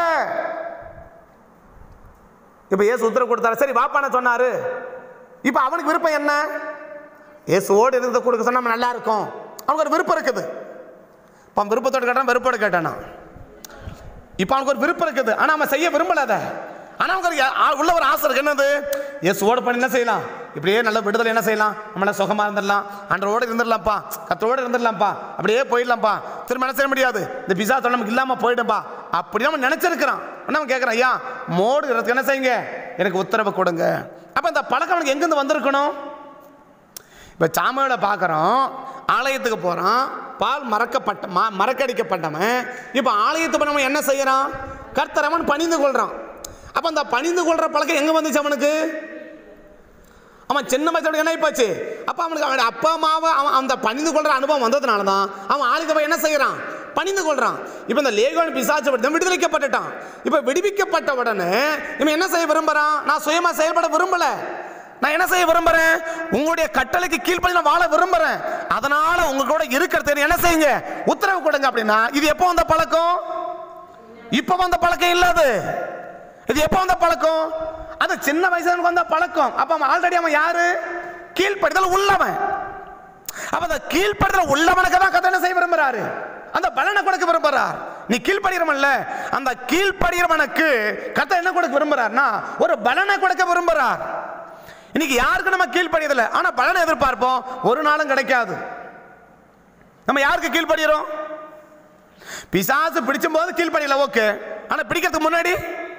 இப்போ ஏசு உத்தரவு கொடுத்தாரு சரி வாப்பான சொன்னாரு இப்போ அவனுக்கு விருப்பம் என்ன இயேசுவோடு இருந்து கொடுக்க சொன்னா நம்ம நல்லா இருக்கும் அவனுக்கு ஒரு விருப்பம் இருக்குது இப்போ அவன் விருப்பத்தோடு கேட்டான் வெறுப்போடு கேட்டானா இப்போ அவனுக்கு ஒரு விருப்பம் இருக்குது ஆனால் அவன் செய்ய விரும்பல அதை ஆனால் அவனுக்கு ஒரு ஆ- உள்ள ஒரு ஆசை இருக்கு என்னது இயேசுவோடு பண்ணி என்ன செய்யலாம் இப்படியே நல்ல விடுதலை என்ன செய்யலாம் நம்மள சுகமாக இருந்துடலாம் அன்றோடு இருந்துடலாம்ப்பா கத்தோடு இருந்துடலாம்ப்பா அப்படியே போயிடலாம்ப்பா திரும்ப என்ன செய்ய முடியாது இந்த பிசா தொல்லை நமக்கு இல்லாமல் போயிடும்பா அப்படி நம்ம நினச்சிருக்கிறான் ஆனால் அவன் கேட்குறான் ஐயா மோடு இருக்கிறதுக்கு என்ன செய்யுங்க எனக்கு உத்தரவு கொடுங்க அப்போ இந்த பழக்கம் அவனுக்கு எங்கேருந்து வந்திருக்கணும் இப்போ சாமுவேலை பார்க்குறோம் ஆலயத்துக்கு போகிறான் பால் மறக்கப்பட்ட ம மறக்கடிக்கப்பட்டவன் இப்போ ஆலயத்துக்கு போனவன் என்ன செய்யறான் கர்த்தரவன் பணிந்து கொள்கிறான் அப்போ அந்த பணிந்து கொள்கிற பழக்கம் எங்கே வந்துச்சு அவனுக்கு அவன் சின்ன வயசோட என்ன ஆயிப்போச்சு அப்போ அவனுக்கு அவன் அப்பா அம்மாவை அவன் அந்த பணிந்து கொள்கிற அனுபவம் வந்ததுனால தான் அவன் ஆளுக்கு போய் என்ன செய்கிறான் பணிந்து கொள்றான் இப்போ இந்த லேகோன் பிசாச்சு படுத்த விடுதலைக்கப்பட்டுட்டான் இப்போ விடுவிக்கப்பட்ட உடனே இவன் என்ன செய்ய விரும்புறான் நான் சுயமா செயல்பட விரும்பல நான் என்ன செய்ய விரும்புறேன் உங்களுடைய கட்டளைக்கு கீழ்ப்படி நான் வாழ விரும்புறேன் அதனால உங்க கூட இருக்கிறது என்ன செய்யுங்க உத்தரவு கொடுங்க அப்படின்னா இது எப்போ வந்த பழக்கம் இப்போ வந்த பழக்கம் இல்ல அது இது எப்போ வந்த பழக்கம் அது சின்ன வயசுல எனக்கு வந்த பழக்கம் அப்ப அவன் ஆல்ரெடி அவன் யாரு கீழ்ப்படுதல் உள்ளவன் அப்ப அந்த கீழ்ப்படுதல் உள்ளவனுக்கு தான் கதை என்ன செய்ய விரும்புறாரு அந்த பலனை கொடுக்க விரும்புறார் நீ கீழ்ப்படுகிறவன்ல அந்த கீழ்ப்படுகிறவனுக்கு கத்தை என்ன கொடுக்க விரும்புறார்னா ஒரு பலனை கொடுக்க விரும்புறார் இன்னைக்கு யாருக்கு நம்ம கீழ்ப்படியதில்லை ஆனா பலனை எதிர்பார்ப்போம் ஒரு நாளும் கிடைக்காது நம்ம யாருக்கு கீழ்ப்படுகிறோம் பிசாசு பிடிச்சும் போது கீழ்ப்படியல ஓகே ஆனா பிடிக்கிறதுக்கு முன்னாடி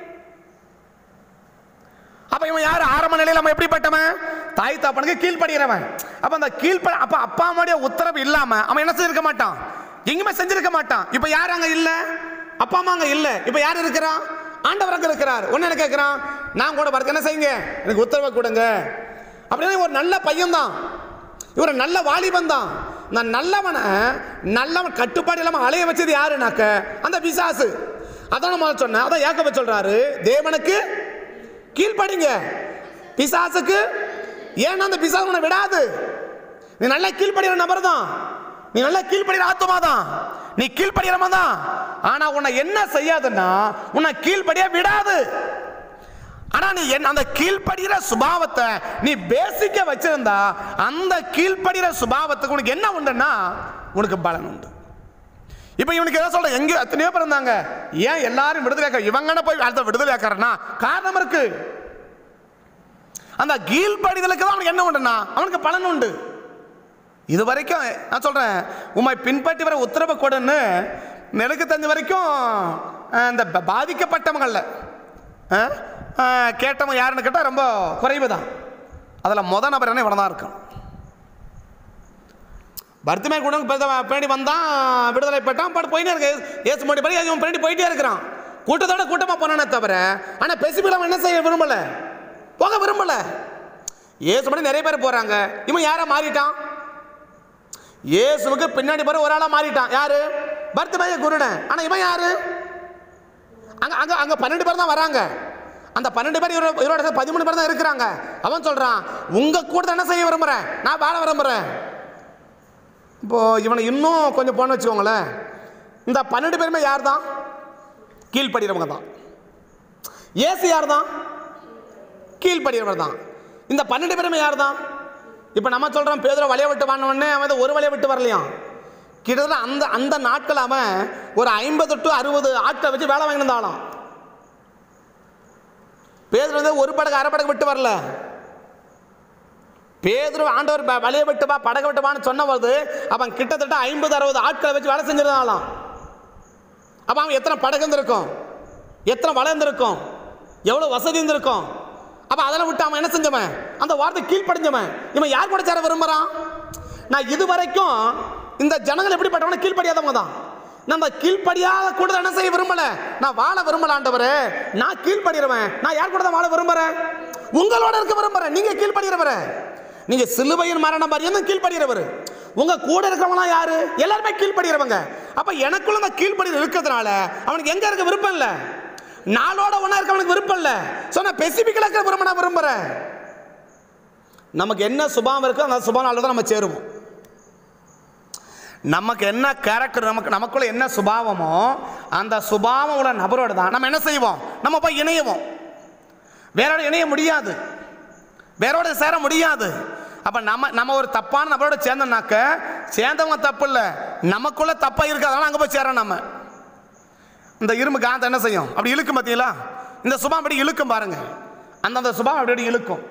அப்ப இவன் யார் ஆரம்ப நிலையில நம்ம எப்படிப்பட்டவன் தாய் தாப்பனுக்கு கீழ்ப்படுகிறவன் அப்ப அந்த கீழ்ப்பட அப்ப அப்பா அம்மாவுடைய உத்தரவு இல்லாம அவன் என்ன செஞ்சிருக்க மாட்டான் எங்குமே செஞ்சிருக்க மாட்டான் இப்ப யார் அங்க இல்ல அப்பா அம்மா அங்க இல்ல இப்ப யார் இருக்கிறான் ஆண்டவர் அங்க இருக்கிறார் ஒன்னு என்ன கேட்கிறான் நான் கூட வரக்கு என்ன செய்யுங்க எனக்கு உத்தரவை கொடுங்க அப்படின்னா ஒரு நல்ல பையன் தான் இவர் நல்ல வாலிபன் தான் நான் நல்லவனை நல்லவன் கட்டுப்பாடு இல்லாம அலைய வச்சது யாருனாக்க அந்த பிசாசு அதான் நம்ம சொன்னேன் அதான் ஏக்கப்ப சொல்றாரு தேவனுக்கு கீழ்ப்படிங்க பிசாசுக்கு ஏன்னா அந்த பிசாசு உன்னை விடாது நீ நல்லா கீழ்ப்படுகிற நபர் தான் நீ நல்லா கீழ்ப்படுகிற ஆத்மா தான் நீ கீழ்ப்படுகிறவன் தான் ஆனா உன்னை என்ன செய்யாதுன்னா உன்னை கீழ்ப்படிய விடாது ஆனா நீ என்ன அந்த கீழ்ப்படுகிற சுபாவத்தை நீ பேசிக்க வச்சிருந்தா அந்த கீழ்ப்படுகிற சுபாவத்துக்கு உனக்கு என்ன உண்டுன்னா உனக்கு பலன் உண்டு இப்போ இவனுக்கு எதை சொல்ற எங்க எத்தனையோ பேர் இருந்தாங்க ஏன் எல்லாரும் விடுதலை இவங்கன போய் அடுத்த விடுதலை ஆக்காரனா காரணம் இருக்கு அந்த கீழ்ப்படிதலுக்கு தான் அவனுக்கு என்ன உண்டுன்னா அவனுக்கு பலன் உண்டு இது வரைக்கும் நான் சொல்றேன் உம்மை பின்பற்றி வர உத்தரவு கொடுன்னு எனக்கு தெரிஞ்ச வரைக்கும் அஹ், இந்த ப- பாதிக்கப்பட்டவங்கள்ல அஹ், அஹ், கேட்டவங்க யாருன்னு கேட்டால் ரொம்ப குறைவு தான் அதில் முத நபர் என்ன இவனை தான் இருக்கும் பர்த்தமே கூட பின்னாடி வந்தான் விடுதலை பெற்றான் பாட்டு போயிட்டே இருக்கு ஏசு மோடி படி அவன் பின்னாடி போயிட்டே இருக்கிறான் கூட்டத்தோட கூட்டமா போனானே தவிர ஆனா பெசிபிக் அவன் என்ன செய்ய விரும்பல போக விரும்பல ஏசு மணி நிறைய பேர் போறாங்க இவன் யாரா மாறிட்டான் இயேசுவுக்கு பின்னாடி போற ஒரு ஆளா மாறிட்டான் யாரு பர்த்தமேய குருடன் ஆனா இவன் யாரு அங்க அங்க அங்க பன்னெண்டு பேர் தான் வராங்க அந்த பன்னெண்டு பேர் இவரோட இவரோட சேர்த்து பதிமூணு பேர் தான் இருக்கிறாங்க அவன் சொல்றான் உங்க கூட என்ன செய்ய விரும்புறேன் நான் வாழ விரும்புறேன் இப்போ இவனை இன்னும் கொஞ்சம் போன வச்சுக்கோங்களேன் இந்த பன்னெண்டு பேருமே யார் தான் கீழ்ப்படுகிறவங்க தான் ஏசு யார் தான் கீழ்ப்படுகிறவர் தான் இந்த பன்னெண்டு பேருமே யார் தான் இப்போ நம்ம சொல்கிறோம் பேதுரை வலைய விட்டு வாங்கினவொடனே அவன் வந்து ஒரு வலைய விட்டு வரலையாம் கிட்டத்தட்ட அந்த அந்த நாட்கள் அவன் ஒரு ஐம்பது டு அறுபது ஆட்களை வச்சு வேலை வாங்கியிருந்தாலும் பேதுரு வந்து ஒரு படகு அரை படகு விட்டு வரல பேதுரு ஆண்டவர் ப- வலைய விட்டு வா படக விட்டு வான்னு சொன்னபோது அவன் கிட்டத்தட்ட ஐம்பது அறுபது ஆட்களை வச்சு வேலை செஞ்சிருந்தாலாம் அப்போ அவன் எத்தனை படகு இருந்திருக்கும் எத்தனை வலை இருந்திருக்கும் எவ்வளோ வசதி இருந்திருக்கும் அப்போ அதெல்லாம் விட்டு அவன் என்ன செஞ்சவன் அந்த வார்த்தை கீழ்ப்படிஞ்சவன் இவன் யார் கூட சேர விரும்புகிறான் நான் இது வரைக்கும் இந்த ஜனங்கள் எப்படிப்பட்டவன கீழ்ப்படியாதவங்க தான் நம்ம கீழ்ப்படியாத கூட என்ன செய்ய விரும்பல நான் வாழ விரும்பல ஆண்டவரே நான் கீழ்ப்படுகிறவன் நான் யார் கூட தான் வாழ விரும்புறேன் உங்களோட இருக்க விரும்புறேன் நீங்க கீழ்ப்படுகிறவர நீங்க சிலுவையின் மரணம் பரியந்தம் கீழ்ப்படுகிறவர் உங்க கூட இருக்கிறவங்களாம் யாரு எல்லாருமே கீழ்ப்படுகிறவங்க அப்ப எனக்குள்ள அந்த கீழ்ப்படியில் இருக்கிறதுனால அவனுக்கு எங்க இருக்க விருப்பம் இல்லை நாளோட ஒன்றா இருக்க அவனுக்கு விருப்பம் இல்லை சொன்ன பெசிபிக்கலாக இருக்கிற விரும்ப நான் விரும்புகிறேன் நமக்கு என்ன சுபாவம் இருக்கோ அந்த சுபாவனால தான் நம்ம சேருவோம் நமக்கு என்ன கேரக்டர் நமக்கு நமக்குள்ள என்ன சுபாவமோ அந்த சுபாவம் உள்ள நபரோட தான் நம்ம என்ன செய்வோம் நம்ம போய் இணையுவோம் வேறோட இணைய முடியாது வேறோட சேர முடியாது அப்ப நம்ம நம்ம ஒரு தப்பான நபரோட சேர்ந்தோம்னாக்க சேர்ந்தவங்க தப்பு இல்லை நமக்குள்ள தப்பா இருக்கு அதனால அங்க போய் சேரோம் நம்ம இந்த இரும்பு காந்தம் என்ன செய்யும் அப்படி இழுக்கும் பார்த்தீங்களா இந்த சுபாவம் அப்படி இழுக்கும் பாருங்க அந்தந்த சுபாவம் அப்படி அப்படி இழுக்கும்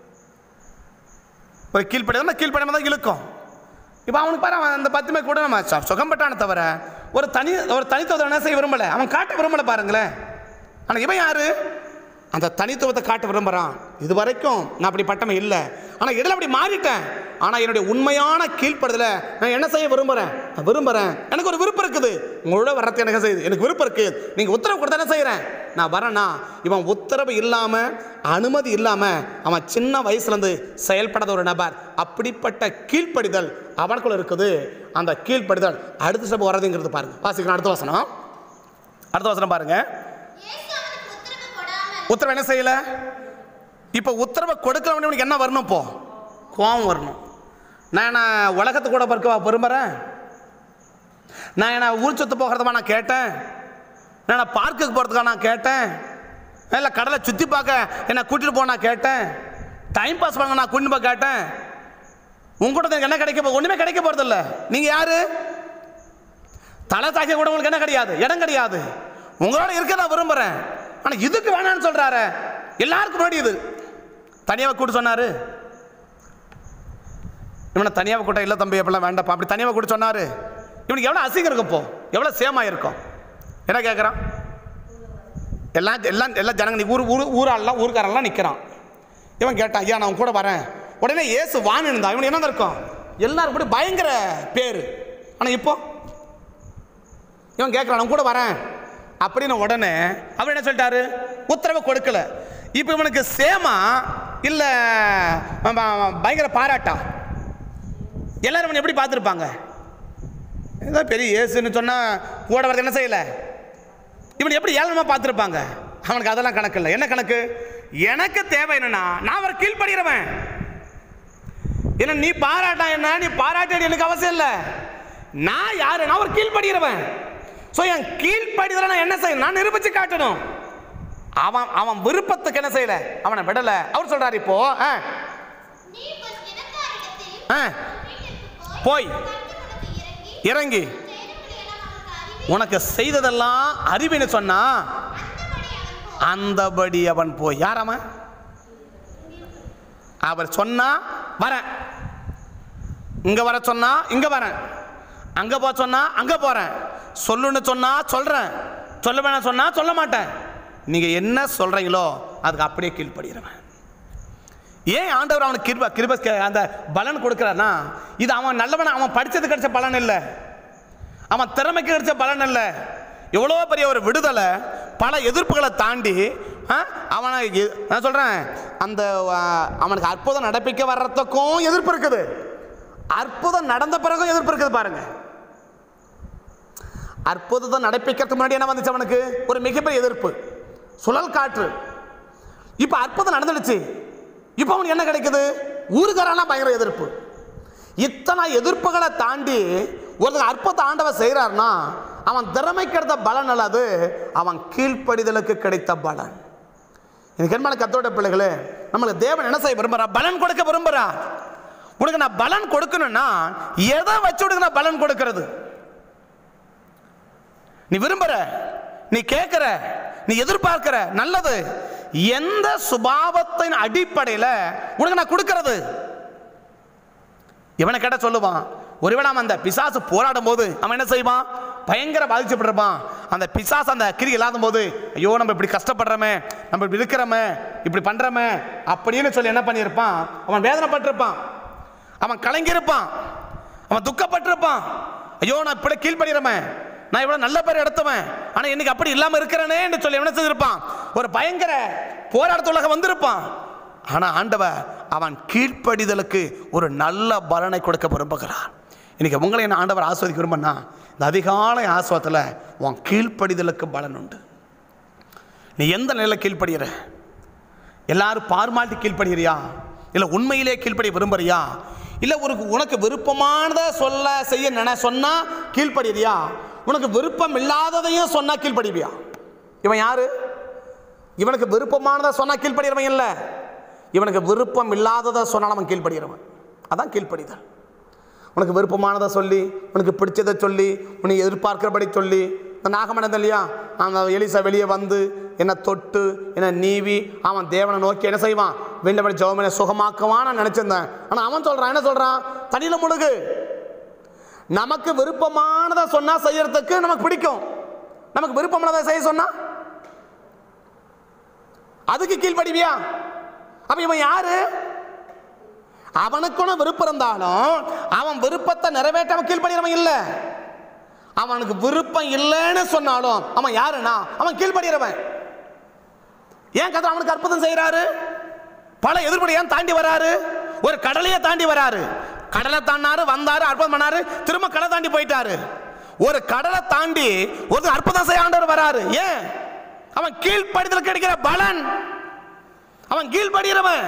ஒரு கீழ்ப்படிதான் கீழ்ப்படியாம தான் இழுக்கும் இப்போ அவனுக்கு பாரு அவன் அந்த பத்துமே கூட நம்ம சு- சுகம் பெற்றானே தவிர ஒரு தனி ஒரு தனித்துவத்தை என்ன செய்ய விரும்பல அவன் காட்ட விரும்பல பாருங்களேன் ஆனால் இவன் யாரு அந்த தனித்துவத்தை காட்ட விரும்புகிறான் இது வரைக்கும் நான் அப்படி பட்டவன் இல்லை ஆனால் இதில் அப்படி மாறிட்டேன் ஆனால் என்னுடைய உண்மையான கீழ்ப்படுதலை நான் என்ன செய்ய விரும்புகிறேன் நான் விரும்புகிறேன் எனக்கு ஒரு விருப்பம் இருக்குது உங்களோட வர்றது எனக்கு செய்யுது எனக்கு விருப்பம் இருக்குது நீங்கள் உத்தரவு கொடுத்தா என்ன செய்கிறேன் நான் வரேனா இவன் உத்தரவு இல்லாமல் அனுமதி இல்லாமல் அவன் சின்ன வயசுலேருந்து செயல்படாத ஒரு நபர் அப்படிப்பட்ட கீழ்ப்படிதல் அவனுக்குள்ள இருக்குது அந்த கீழ்ப்படிதல் அடுத்த ஸ்டெப் வர்றதுங்கிறது பாருங்க வாசிக்கணும் அடுத்த வசனம் அடுத்த வசனம் பாருங்க இயேசு அவனுக்கு உத்தரவு கொடாமல் உத்தரவு என்ன செய்யல இப்போ உத்தரவை கொடுக்கிறவனுக்கு இவனுக்கு என்ன வரணும் இப்போ கோபம் வரணும் நான் என்ன உலகத்து கூட பறக்க விரும்புகிறேன் நான் என்ன ஊர் சொத்து போகிறதமா நான் கேட்டேன் நான் பார்க்குக்கு போகிறதுக்காக நான் கேட்டேன் இல்லை கடலை சுற்றி பார்க்க என்னை கூட்டிகிட்டு போக நான் கேட்டேன் டைம் பாஸ் பண்ண நான் கூட்டிட்டு போய் கேட்டேன் உங்கள்கிட்ட எனக்கு என்ன கிடைக்க போ ஒன்றுமே கிடைக்க போகிறதில்ல நீங்கள் யாரு தலை தாக்க கூட உங்களுக்கு என்ன கிடையாது இடம் கிடையாது உங்களோட இருக்க நான் விரும்புகிறேன் ஆனால் இதுக்கு வேணாம்னு சொல்கிறாரு எல்லாருக்கும் முன்னாடி இது தனியாக கூட்டு சொன்னார் இவனை தனியாக கூட்ட இல்லை தம்பி அப்படிலாம் வேண்டாப்பா அப்படி தனியாக கூட்டு சொன்னார் இவனுக்கு எவ்வளோ அசிங்கம் இருக்கும் இப்போ எவ்வளோ சேமாக இருக்கும் என்ன கேட்குறான் எல்லாம் எல்லாம் எல்லா ஜனங்க நீ ஊர் ஊர் ஊராளெலாம் ஊருக்காரெல்லாம் நிற்கிறான் இவன் கேட்டான் ஐயா நான் உன் கூட வரேன் உடனே ஏசு வான்னு இருந்தான் இவன் என்ன இருக்கும் எல்லாரும் கூட பயங்கர பேர் ஆனால் இப்போ இவன் கேட்குறான் நான் கூட வரேன் அப்படின்னு உடனே அவர் என்ன சொல்லிட்டாரு உத்தரவை கொடுக்கல இப்போ இவனுக்கு சேமா இல்லை பயங்கர பாராட்டா எல்லாரும் இவனை எப்படி பார்த்துருப்பாங்க ஏதோ பெரிய ஏசுன்னு சொன்னால் கூட வரது என்ன செய்யலை இவன் எப்படி ஏளனமாக பார்த்துருப்பாங்க அவனுக்கு அதெல்லாம் கணக்கு இல்லை என்ன கணக்கு எனக்கு தேவை என்னன்னா நான் அவர் கீழ்ப்படுகிறவன் ஏன்னா நீ பாராட்டா என்ன நீ பாராட்ட எனக்கு அவசியம் இல்லை நான் யாரு நான் ஒரு கீழ்ப்படுகிறவன் ஸோ என் கீழ்ப்படிதலை நான் என்ன செய்யணும் நான் நிரூபிச்சு காட்டணும் அவன் அவன் விருப்பத்துக்கு என்ன செய்யல அவனை விடல அவர் சொல்றாரு இப்போ ஆ, நீ உன் இனத்தாரிடத்தில் ஆ, வீட்டிற்கு போய் கர்த்தருக்கு இறங்கி இறங்கி செய்தபடியெல்லாம் அவனுக்கு அறிவி உனக்கு செய்ததெல்லாம் அறிவின்னு சொன்னா அந்தபடி அவன் அந்தபடி அவன் போய் போய் யார் அவன் அவர் சொன்னா வரேன் இங்க வர சொன்னா இங்க வரேன் அங்க போக சொன்னா அங்க போறேன் சொல்லுன்னு சொன்னா சொல்றேன் சொல்ல வேணாம் சொன்னா சொல்ல மாட்டேன் நீங்க என்ன சொல்றீங்களோ அதுக்கு அப்படியே கீழ்ப்படுகிறவன் ஏன் ஆண்டவர் அவனுக்கு கிருப கிருப அந்த பலன் கொடுக்குறான்னா இது அவன் நல்லவன் அவன் படிச்சது கிடைச்ச பலன் இல்லை அவன் திறமைக்கு கிடைச்ச பலன் இல்லை எவ்வளோ பெரிய ஒரு விடுதலை பல எதிர்ப்புகளை தாண்டி ஆ, அவனை எ- நான் சொல்கிறேன் அந்த ஆ, அவனுக்கு அற்புதம் நடப்பிக்க வர்றதுக்கும் எதிர்ப்பு இருக்குது அற்புதம் நடந்த பிறகும் எதிர்ப்பு இருக்குது பாருங்க அற்புதத்தை நடப்பிக்கிறதுக்கு முன்னாடி என்ன வந்துச்சு அவனுக்கு ஒரு மிகப்பெரிய எதிர்ப்பு சுழல் காற்று இப்போ அற்புதம் நடந்துடுச்சு இப்போ அவனுக்கு என்ன கிடைக்குது ஊருக்காரெல்லாம் பயங்கர எதிர்ப்பு இத்தனை எதிர்ப்புகளை தாண்டி ஒருத்தர் அற்புத ஆண்டவர் செய்கிறார்னா அவன் திறமைக்கு கிடைத்த பலன் அல்லது அவன் கீழ்ப்படிதலுக்கு கிடைத்த பலன் எனக்கு என்ன கத்தோட பிள்ளைகளே நம்மளுக்கு தேவன் என்ன செய்ய விரும்புறா பலன் கொடுக்க விரும்புறா உனக்கு நான் பலன் கொடுக்கணும்னா எதை வச்சு உனக்கு நான் பலன் கொடுக்கிறது நீ விரும்புற நீ கேட்கிற நீ எதிர்பார்க்கிற நல்லது எந்த சுபாவத்தின் அடிப்படையில் உனக்கு நான் கொடுக்கிறது இவனை கேட்ட சொல்லுவான் ஒருவேளை அவன் அந்த பிசாசு போராடும் போது அவன் என்ன செய்வான் பயங்கர பாதிக்கப்பட்டிருப்பான் அந்த பிசாசு அந்த கிரி இல்லாத போது ஐயோ நம்ம இப்படி கஷ்டப்படுறோமே நம்ம இப்படி இருக்கிறோமே இப்படி பண்றோமே அப்படின்னு சொல்லி என்ன பண்ணியிருப்பான் அவன் வேதனைப்பட்டிருப்பான் அவன் கலங்கியிருப்பான் அவன் துக்கப்பட்டிருப்பான் ஐயோ நான் இப்படி கீழ்ப்படுகிறவன் நான் இவ்வளவு நல்ல பேர் எடுத்தவன் ஆனா இன்னைக்கு அப்படி இல்லாம இருக்கிறேனே என்று சொல்லி என்ன செஞ்சிருப்பான் ஒரு பயங்கர போராட்டத்துலக வந்திருப்பான் ஆனா ஆண்டவர் அவன் கீழ்ப்படிதலுக்கு ஒரு நல்ல பலனை கொடுக்க விரும்புகிறார் இன்னைக்கு உங்களை என்ன ஆண்டவர் ஆஸ்வதிக்க விரும்புனா இந்த அதிகாலை ஆஸ்வத்தில் உன் கீழ்ப்படிதலுக்கு பலன் உண்டு நீ எந்த நிலையில் கீழ்ப்படுகிற எல்லாரும் பார்மாலிட்டி கீழ்ப்படுகிறியா இல்லை உண்மையிலே கீழ்ப்படி விரும்புறியா இல்லை ஒரு உனக்கு விருப்பமானதை சொல்ல செய்ய நினை சொன்னா கீழ்ப்படுறியா உனக்கு விருப்பம் இல்லாததையும் சொன்னா கீழ்ப்படிவியா இவன் யாரு இவனுக்கு விருப்பமானதை சொன்னா கீழ்ப்படுகிறவன் இல்லை இவனுக்கு விருப்பம் இல்லாததை சொன்னால் அவன் கீழ்ப்படுகிறவன் அதான் கீழ்ப்படிதல் உனக்கு விருப்பமானதை சொல்லி உனக்கு பிடிச்சதை சொல்லி உனக்கு எதிர்பார்க்கிறபடி சொல்லி இந்த நாகமனது இல்லையா அந்த எலிசா வெளியே வந்து என்னை தொட்டு என்னை நீவி அவன் தேவனை நோக்கி என்ன செய்வான் வெண்டபடி ஜெவமனை சுகமாக்குவான் நான் நினச்சிருந்தேன் ஆனால் அவன் சொல்கிறான் என்ன சொல்கிறான் தண்ணியில் முழுகு நமக்கு விருப்பமானதை சொன்னால் செய்யறதுக்கு நமக்கு பிடிக்கும் நமக்கு விருப்பமானதை செய்ய சொன்னா அதுக்கு கீழ்ப்படிவியா அப்ப இவன் யாரு அவனுக்குன்னு விருப்பம் இருந்தாலும் அவன் விருப்பத்தை நிறைவேற்ற அவன் கீழ்ப்படுகிறவன் இல்லை அவனுக்கு விருப்பம் இல்லைன்னு சொன்னாலும் அவன் யாருன்னா அவன் கீழ்ப்படுகிறவன் ஏன் கதை அவனுக்கு அற்புதம் செய்கிறாரு பல எதிர்ப்படியை தாண்டி வராரு ஒரு கடலையே தாண்டி வராரு கடலை தாண்டாரு வந்தாரு அற்புதம் பண்ணாரு திரும்ப கடலை தாண்டி போயிட்டாரு ஒரு கடலை தாண்டி ஒரு அற்புதம் செய்ய ஆண்டவர் வராரு ஏன் அவன் கீழ்ப்படிதல் கிடைக்கிற பலன் அவன் கீழ்ப்படுகிறவன்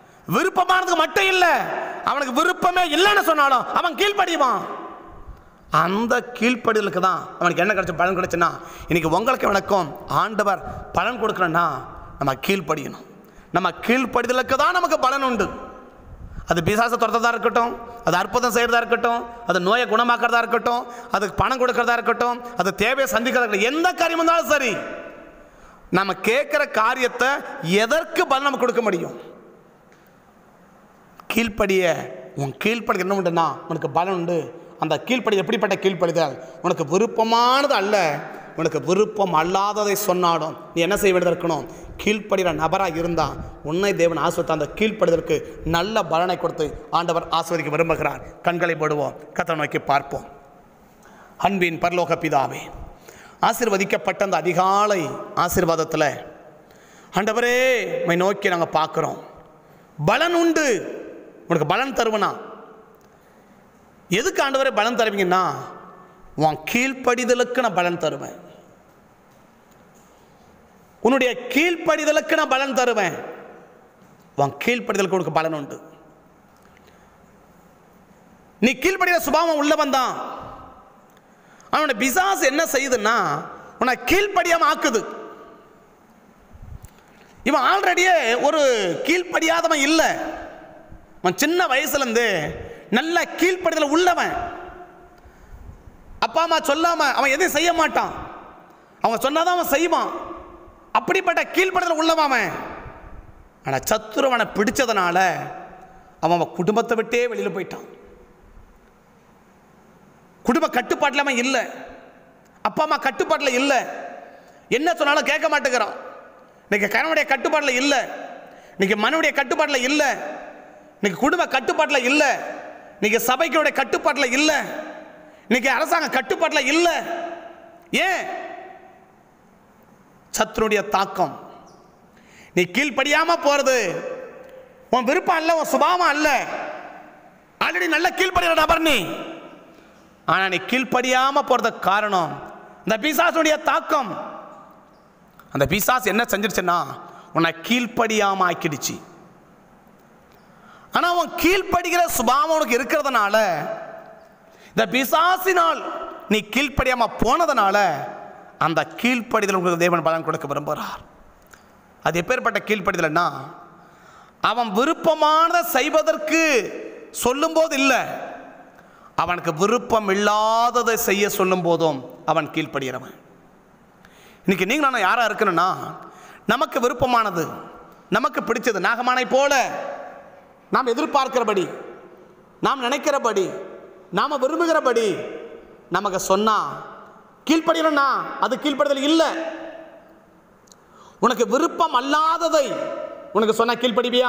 விருப்பமானதுக்கு மட்டும் இல்லை அவனுக்கு விருப்பமே இல்லைன்னு சொன்னாலும் அவன் கீழ்ப்படிவான் அந்த கீழ்ப்படிதலுக்கு தான் அவனுக்கு என்ன கிடைச்ச பலன் கிடைச்சுன்னா இன்னைக்கு உங்களுக்கு வணக்கம் ஆண்டவர் பலன் கொடுக்கணும்னா நம்ம கீழ்ப்படியணும் நம்ம கீழ்ப்படிதலுக்கு தான் நமக்கு பலன் உண்டு அது பிசாசை துரத்ததா இருக்கட்டும் அது அற்புதம் செய்கிறதா இருக்கட்டும் அது நோயை குணமாக்குறதா இருக்கட்டும் அதுக்கு பணம் கொடுக்கறதா இருக்கட்டும் அது தேவையை சந்திக்கிறதா இருக்கட்டும் எந்த காரியம் இருந்தாலும் சரி நம்ம கேட்குற காரியத்தை எதற்கு பலன் நம்ம கொடுக்க முடியும் கீழ்ப்படிய உன் கீழ்ப்படி என்ன உண்டுன்னா உனக்கு பலன் உண்டு அந்த கீழ்ப்படி எப்படிப்பட்ட கீழ்ப்படிதல் உனக்கு விருப்பமானது அல்ல உனக்கு விருப்பம் அல்லாததை சொன்னாலும் நீ என்ன செய்ய வேண்டியது இருக்கணும் கீழ்ப்படுகிற நபராக இருந்தால் உன்னை தேவன் ஆசிரியத்த அந்த கீழ்ப்படுதலுக்கு நல்ல பலனை கொடுத்து ஆண்டவர் ஆஸ்வதிக்க விரும்புகிறார் கண்களை போடுவோம் கத்தை நோக்கி பார்ப்போம் அன்பின் பரலோக பிதாவே ஆசிர்வதிக்கப்பட்ட அந்த அதிகாலை ஆசீர்வாதத்தில் ஆண்டவரே உம்மை நோக்கி நாங்கள் பார்க்குறோம் பலன் உண்டு உனக்கு பலன் தருவனா எதுக்கு ஆண்டவரே பலன் தருவீங்கன்னா உன் கீழ்ப்படிதலுக்கு நான் பலன் தருவேன் உன்னுடைய கீழ்ப்படிதலுக்கு நான் பலன் தருவேன் உன் கீழ்ப்படிதலுக்கு உனக்கு பலன் உண்டு நீ கீழ்ப்படிகிற சுபாவம் உள்ளவன் தான் அவனுடைய பிசாசு என்ன செய்யுதுன்னா உன்னை கீழ்ப்படியாம ஆக்குது இவன் ஆல்ரெடியே ஒரு கீழ்ப்படியாதவன் இல்லை அவன் சின்ன வயசுலேருந்து நல்ல கீழ்ப்படிதல் உள்ளவன் அப்பா அம்மா சொல்லாம அவன் எதையும் செய்ய மாட்டான் அவன் சொன்னாதான் அவன் செய்வான் அப்படிப்பட்ட கீழ்ப்படிதல் உள்ளவன் அவன் ஆனால் சத்துருவனை பிடிச்சதுனால அவன் அவன் குடும்பத்தை விட்டே வெளியில் போயிட்டான் குடும்ப கட்டுப்பாட்டில் அவன் இல்லை அப்பா அம்மா கட்டுப்பாட்டில் இல்லை என்ன சொன்னாலும் கேட்க மாட்டேங்கிறான் இன்னைக்கு கணவனுடைய கட்டுப்பாட்டில் இல்லை இன்னைக்கு மனுடைய கட்டுப்பாட்டில் இல்லை இன்னைக்கு குடும்ப கட்டுப்பாட்டில் இல்லை இன்னைக்கு சபைகளுடைய கட்டுப்பாட்டில் இல்லை இன்னைக்கு அரசாங்க கட்டுப்பாட்டில் இல்லை ஏன் சத்துருடைய தாக்கம் நீ கீழ்ப்படியாம போறது உன் விருப்பம் அல்ல உன் சுபாவம் அல்ல ஆல்ரெடி நல்ல கீழ்ப்படுகிற நபர் நீ ஆனா நீ கீழ்ப்படியாம போறதுக்கு காரணம் இந்த பிசாசுடைய தாக்கம் அந்த பிசாசு என்ன செஞ்சிருச்சுன்னா உன்னை கீழ்ப்படியாம ஆக்கிடுச்சு ஆனா அவன் கீழ்ப்படுகிற சுபாவம் உனக்கு இருக்கிறதுனால இந்த பிசாசினால் நீ கீழ்ப்படியாம போனதுனால அந்த கீழ்ப்படிதல் உங்களுக்கு தேவன் பலன் கொடுக்க விரும்புகிறார் அது எப்பேற்பட்ட கீழ்ப்படிதல்னா அவன் விருப்பமானதை செய்வதற்கு சொல்லும்போது இல்லை அவனுக்கு விருப்பம் இல்லாததை செய்ய சொல்லும் போதும் அவன் கீழ்ப்படுகிறவன் இன்னைக்கு நீங்கள் நான் யாராக இருக்கணும்னா நமக்கு விருப்பமானது நமக்கு பிடிச்சது நாகமானை போல நாம் எதிர்பார்க்கிறபடி நாம் நினைக்கிறபடி நாம் விரும்புகிறபடி நமக்கு சொன்னா கீழ்ப்படுகிறோம்னா அது கீழ்ப்படுதல் இல்லை உனக்கு விருப்பம் அல்லாததை உனக்கு சொன்னா கீழ்ப்படிவியா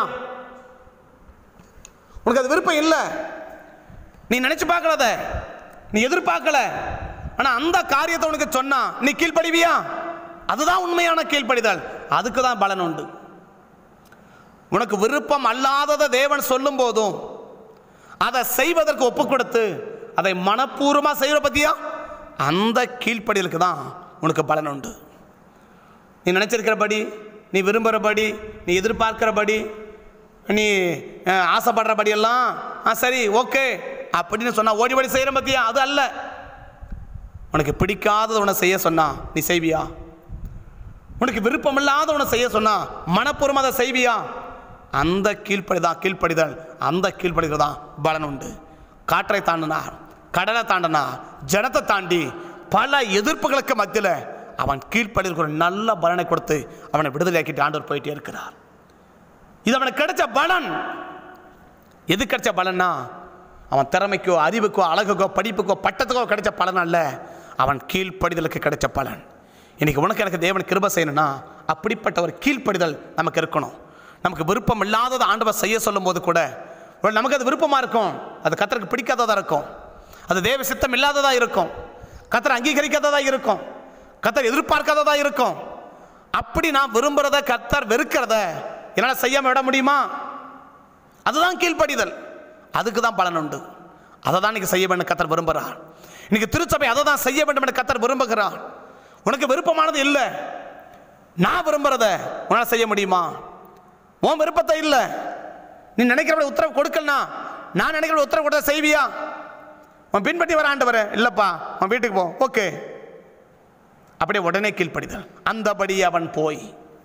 உனக்கு அது விருப்பம் இல்லை நீ நினைச்சு பார்க்கறத நீ எதிர்பார்க்கல ஆனா அந்த காரியத்தை உனக்கு சொன்னா நீ கீழ்ப்படிவியா அதுதான் உண்மையான கீழ்ப்படிதல் அதுக்கு தான் பலன் உண்டு உனக்கு விருப்பம் அல்லாததை தேவன் சொல்லும் போதும் அதை செய்வதற்கு ஒப்பு கொடுத்து அதை மனப்பூர்வமா செய்கிற பத்தியா அந்த கீழ்ப்படிதலுக்கு தான் உனக்கு பலன் உண்டு நீ நினச்சிருக்கிறபடி நீ விரும்புகிறபடி நீ எதிர்பார்க்கிறபடி நீ அஹ், ஆசைப்படுறபடி எல்லாம் ஆ சரி ஓகே அப்படின்னு சொன்னா ஓடி ஓடி செய்கிற பத்தியா அது அல்ல உனக்கு பிடிக்காதது உன்னை செய்ய சொன்னா நீ செய்வியா உனக்கு விருப்பம் இல்லாத உன்னை செய்ய சொன்னா மனப்பூர்வம் அதை செய்வியா அந்த கீழ்ப்படிதான் கீழ்ப்படிதல் அந்த கீழ்ப்படிதல் தான் பலன் உண்டு காற்றை தாண்டினார் கடலை தாண்டினார் ஜனத்தை தாண்டி பல எதிர்ப்புகளுக்கு மத்தியில் அவன் கீழ்ப்படிதலுக்கு ஒரு நல்ல பலனை கொடுத்து அவனை விடுதலையாக்கிட்டு ஆண்டவர் போயிட்டே இருக்கிறார் இது அவனுக்கு கிடைச்ச பலன் எது கிடைச்ச பலன்னா அவன் திறமைக்கோ அறிவுக்கோ அழகுக்கோ படிப்புக்கோ பட்டத்துக்கோ கிடைச்ச பலன் அல்ல அவன் கீழ்ப்படிதலுக்கு கிடைச்ச பலன் இன்னைக்கு உனக்கு எனக்கு தேவன் கிருபை செய்யணும்னா அப்படிப்பட்ட ஒரு கீழ்ப்படிதல் நமக்கு இருக்கணும் நமக்கு விருப்பம் இல்லாததை ஆண்டவர் செய்ய சொல்லும்போது கூட ஒரு நமக்கு அது விருப்பமாக இருக்கும் அது கத்தருக்கு பிடிக்காததாக இருக்கும் அது தேவ சித்தம் இல்லாததாக இருக்கும் கத்தர் அங்கீகரிக்காததாக இருக்கும் கத்தர் எதிர்பார்க்காததாக இருக்கும் அப்படி நான் விரும்புகிறத கத்தர் வெறுக்கிறத என்னால் செய்யாமல் விட முடியுமா அதுதான் கீழ்ப்படிதல் அதுக்கு தான் பலன் உண்டு அதை தான் இன்னைக்கு செய்ய வேண்டும் கத்தர் விரும்புகிறார் இன்னைக்கு திருச்சபை அதை தான் செய்ய வேண்டும் என்று கத்தர் விரும்புகிறார் உனக்கு விருப்பமானது இல்லை நான் விரும்புகிறத உன்னால் செய்ய முடியுமா உன் விருப்பத்தை இல்லை நீ நினைக்கிறபடி உத்தரவு கொடுக்கலனா நான் நினைக்கிற உத்தரவு கொடுத்தா செய்வியா உன் பின்பற்றி வர ஆண்டவரே இல்லைப்பா உன் வீட்டுக்கு போ ஓகே அப்படியே உடனே கீழ்ப்படிதல் அந்தபடி அவன் போய்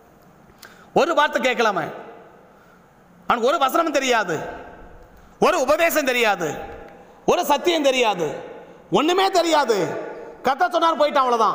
ஒரு வார்த்தை கேட்கலாமே அவனுக்கு ஒரு வசனமும் தெரியாது ஒரு உபதேசம் தெரியாது ஒரு சத்தியம் தெரியாது ஒண்ணுமே தெரியாது கத்த சொன்னார் போயிட்டான் அவ்வளவுதான்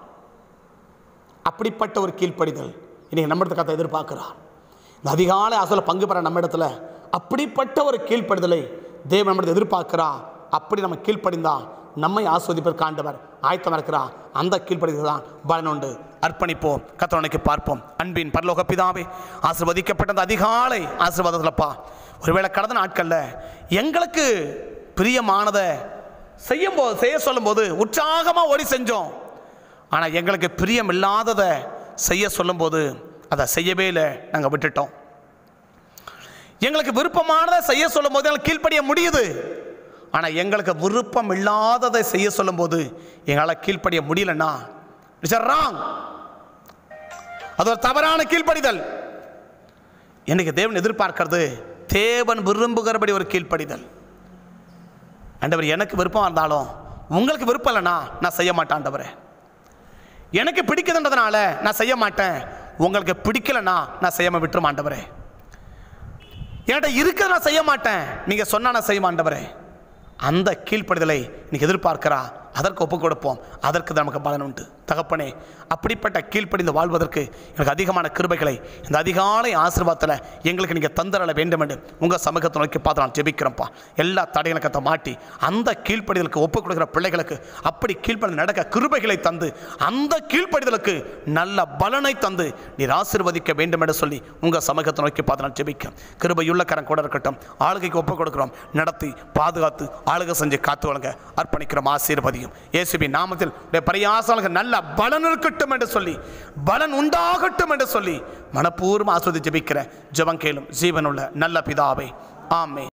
அப்படிப்பட்ட ஒரு கீழ்ப்படிதல் இன்னைக்கு நம்ம இடத்துல கத்த எதிர்பார்க்கிறார் இந்த அதிகாலை அசல பங்கு பெற நம்ம இடத்துல அப்படிப்பட்ட ஒரு கீழ்ப்படிதலை தேவன் நம்ம இடத்துல எதிர்பார்க்கிறா அப்படி நம்ம கீழ்ப்படிந்தா நம்மை ஆஸ்வதிப்பதற்கு ஆண்டவர் ஆயத்தமாக இருக்கிறார் அந்த கீழ்ப்படிதல் தான் பலனுண்டு அர்ப்பணிப்போம் கத்தவனைக்கு பார்ப்போம் அன்பின் பரலோக பிதாவே ஆசிர்வதிக்கப்பட்ட அந்த அதிகாலை ஆசீர்வாதத்தில்ப்பா ஒருவேளை கடந்த நாட்களில் எங்களுக்கு பிரியமானதை செய்யும் போது செய்ய சொல்லும்போது உற்சாகமாக ஓடி செஞ்சோம் ஆனால் எங்களுக்கு பிரியம் இல்லாததை செய்ய சொல்லும்போது அதை செய்யவே இல்லை நாங்கள் விட்டுட்டோம் எங்களுக்கு விருப்பமானதை செய்ய சொல்லும்போது எங்களுக்கு கீழ்ப்படிய முடியுது ஆனால் எங்களுக்கு விருப்பம் இல்லாததை செய்ய சொல்லும்போது எங்களால் கீழ்ப்படிய முடியலன்னா இட்ஸ் ராங் அது ஒரு தவறான கீழ்ப்படிதல் இன்னைக்கு தேவன் எதிர்பார்க்கிறது தேவன் விரும்புகிறபடி ஒரு கீழ்ப்படிதல் ஆண்டவர் எனக்கு விருப்பம் இருந்தாலும் உங்களுக்கு விருப்பம் இல்லைனா நான் செய்ய மாட்டேன் ஆண்டவரே எனக்கு பிடிக்குதுன்றதுனால நான் செய்ய மாட்டேன் உங்களுக்கு பிடிக்கலனா நான் செய்யாம விட்டுற ஆண்டவரே என்கிட்ட இருக்கிறத நான் செய்ய மாட்டேன் நீங்க சொன்னா நான் செய்ய ஆண்டவரே அந்த கீழ்ப்படிதலை இன்னைக்கு எதிர்பார்க்கிறா அதற்கு ஒப்பு கொடுப்போம் அதற்கு தான் நமக்கு பலன் உண்டு தகப்பனே அப்படிப்பட்ட கீழ்ப்படிந்து வாழ்வதற்கு எனக்கு அதிகமான கிருபைகளை இந்த அதிகாலை ஆசீர்வாதத்தில் எங்களுக்கு நீங்கள் தந்தரல வேண்டும் என்று உங்கள் சமூகத்தை நோக்கி பார்த்து நான் ஜெபிக்கிறோம்ப்பா எல்லா தடைகளை கத்த மாட்டி அந்த கீழ்ப்படிதலுக்கு ஒப்பு கொடுக்குற பிள்ளைகளுக்கு அப்படி கீழ்ப்படிதல் நடக்க கிருபைகளை தந்து அந்த கீழ்ப்படிதலுக்கு நல்ல பலனை தந்து நீர் ஆசீர்வதிக்க வேண்டும் என்று சொல்லி உங்கள் சமூகத்தை நோக்கி பார்த்து நான் ஜெபிக்கிறேன் கிருபையுள்ள கரம் கூட இருக்கட்டும் ஆளுகைக்கு ஒப்பு கொடுக்குறோம் நடத்தி பாதுகாத்து ஆளுகை செஞ்சு காத்து வழங்க அர்ப்பணிக்கிறோம் ஆசீர்வதியும் இயேசுபி நாமத்தில் உடைய பரியாசலுக்கு நல்ல பலன் இருக்கட்டும் என்று சொல்லி பலன் உண்டாகட்டும் என்று சொல்லி மனப்பூர்வம் ஆஸ்வதி ஜெபிக்கிற ஜெபம் கேளும் ஜீவனுள்ள நல்ல பிதாவை ஆமே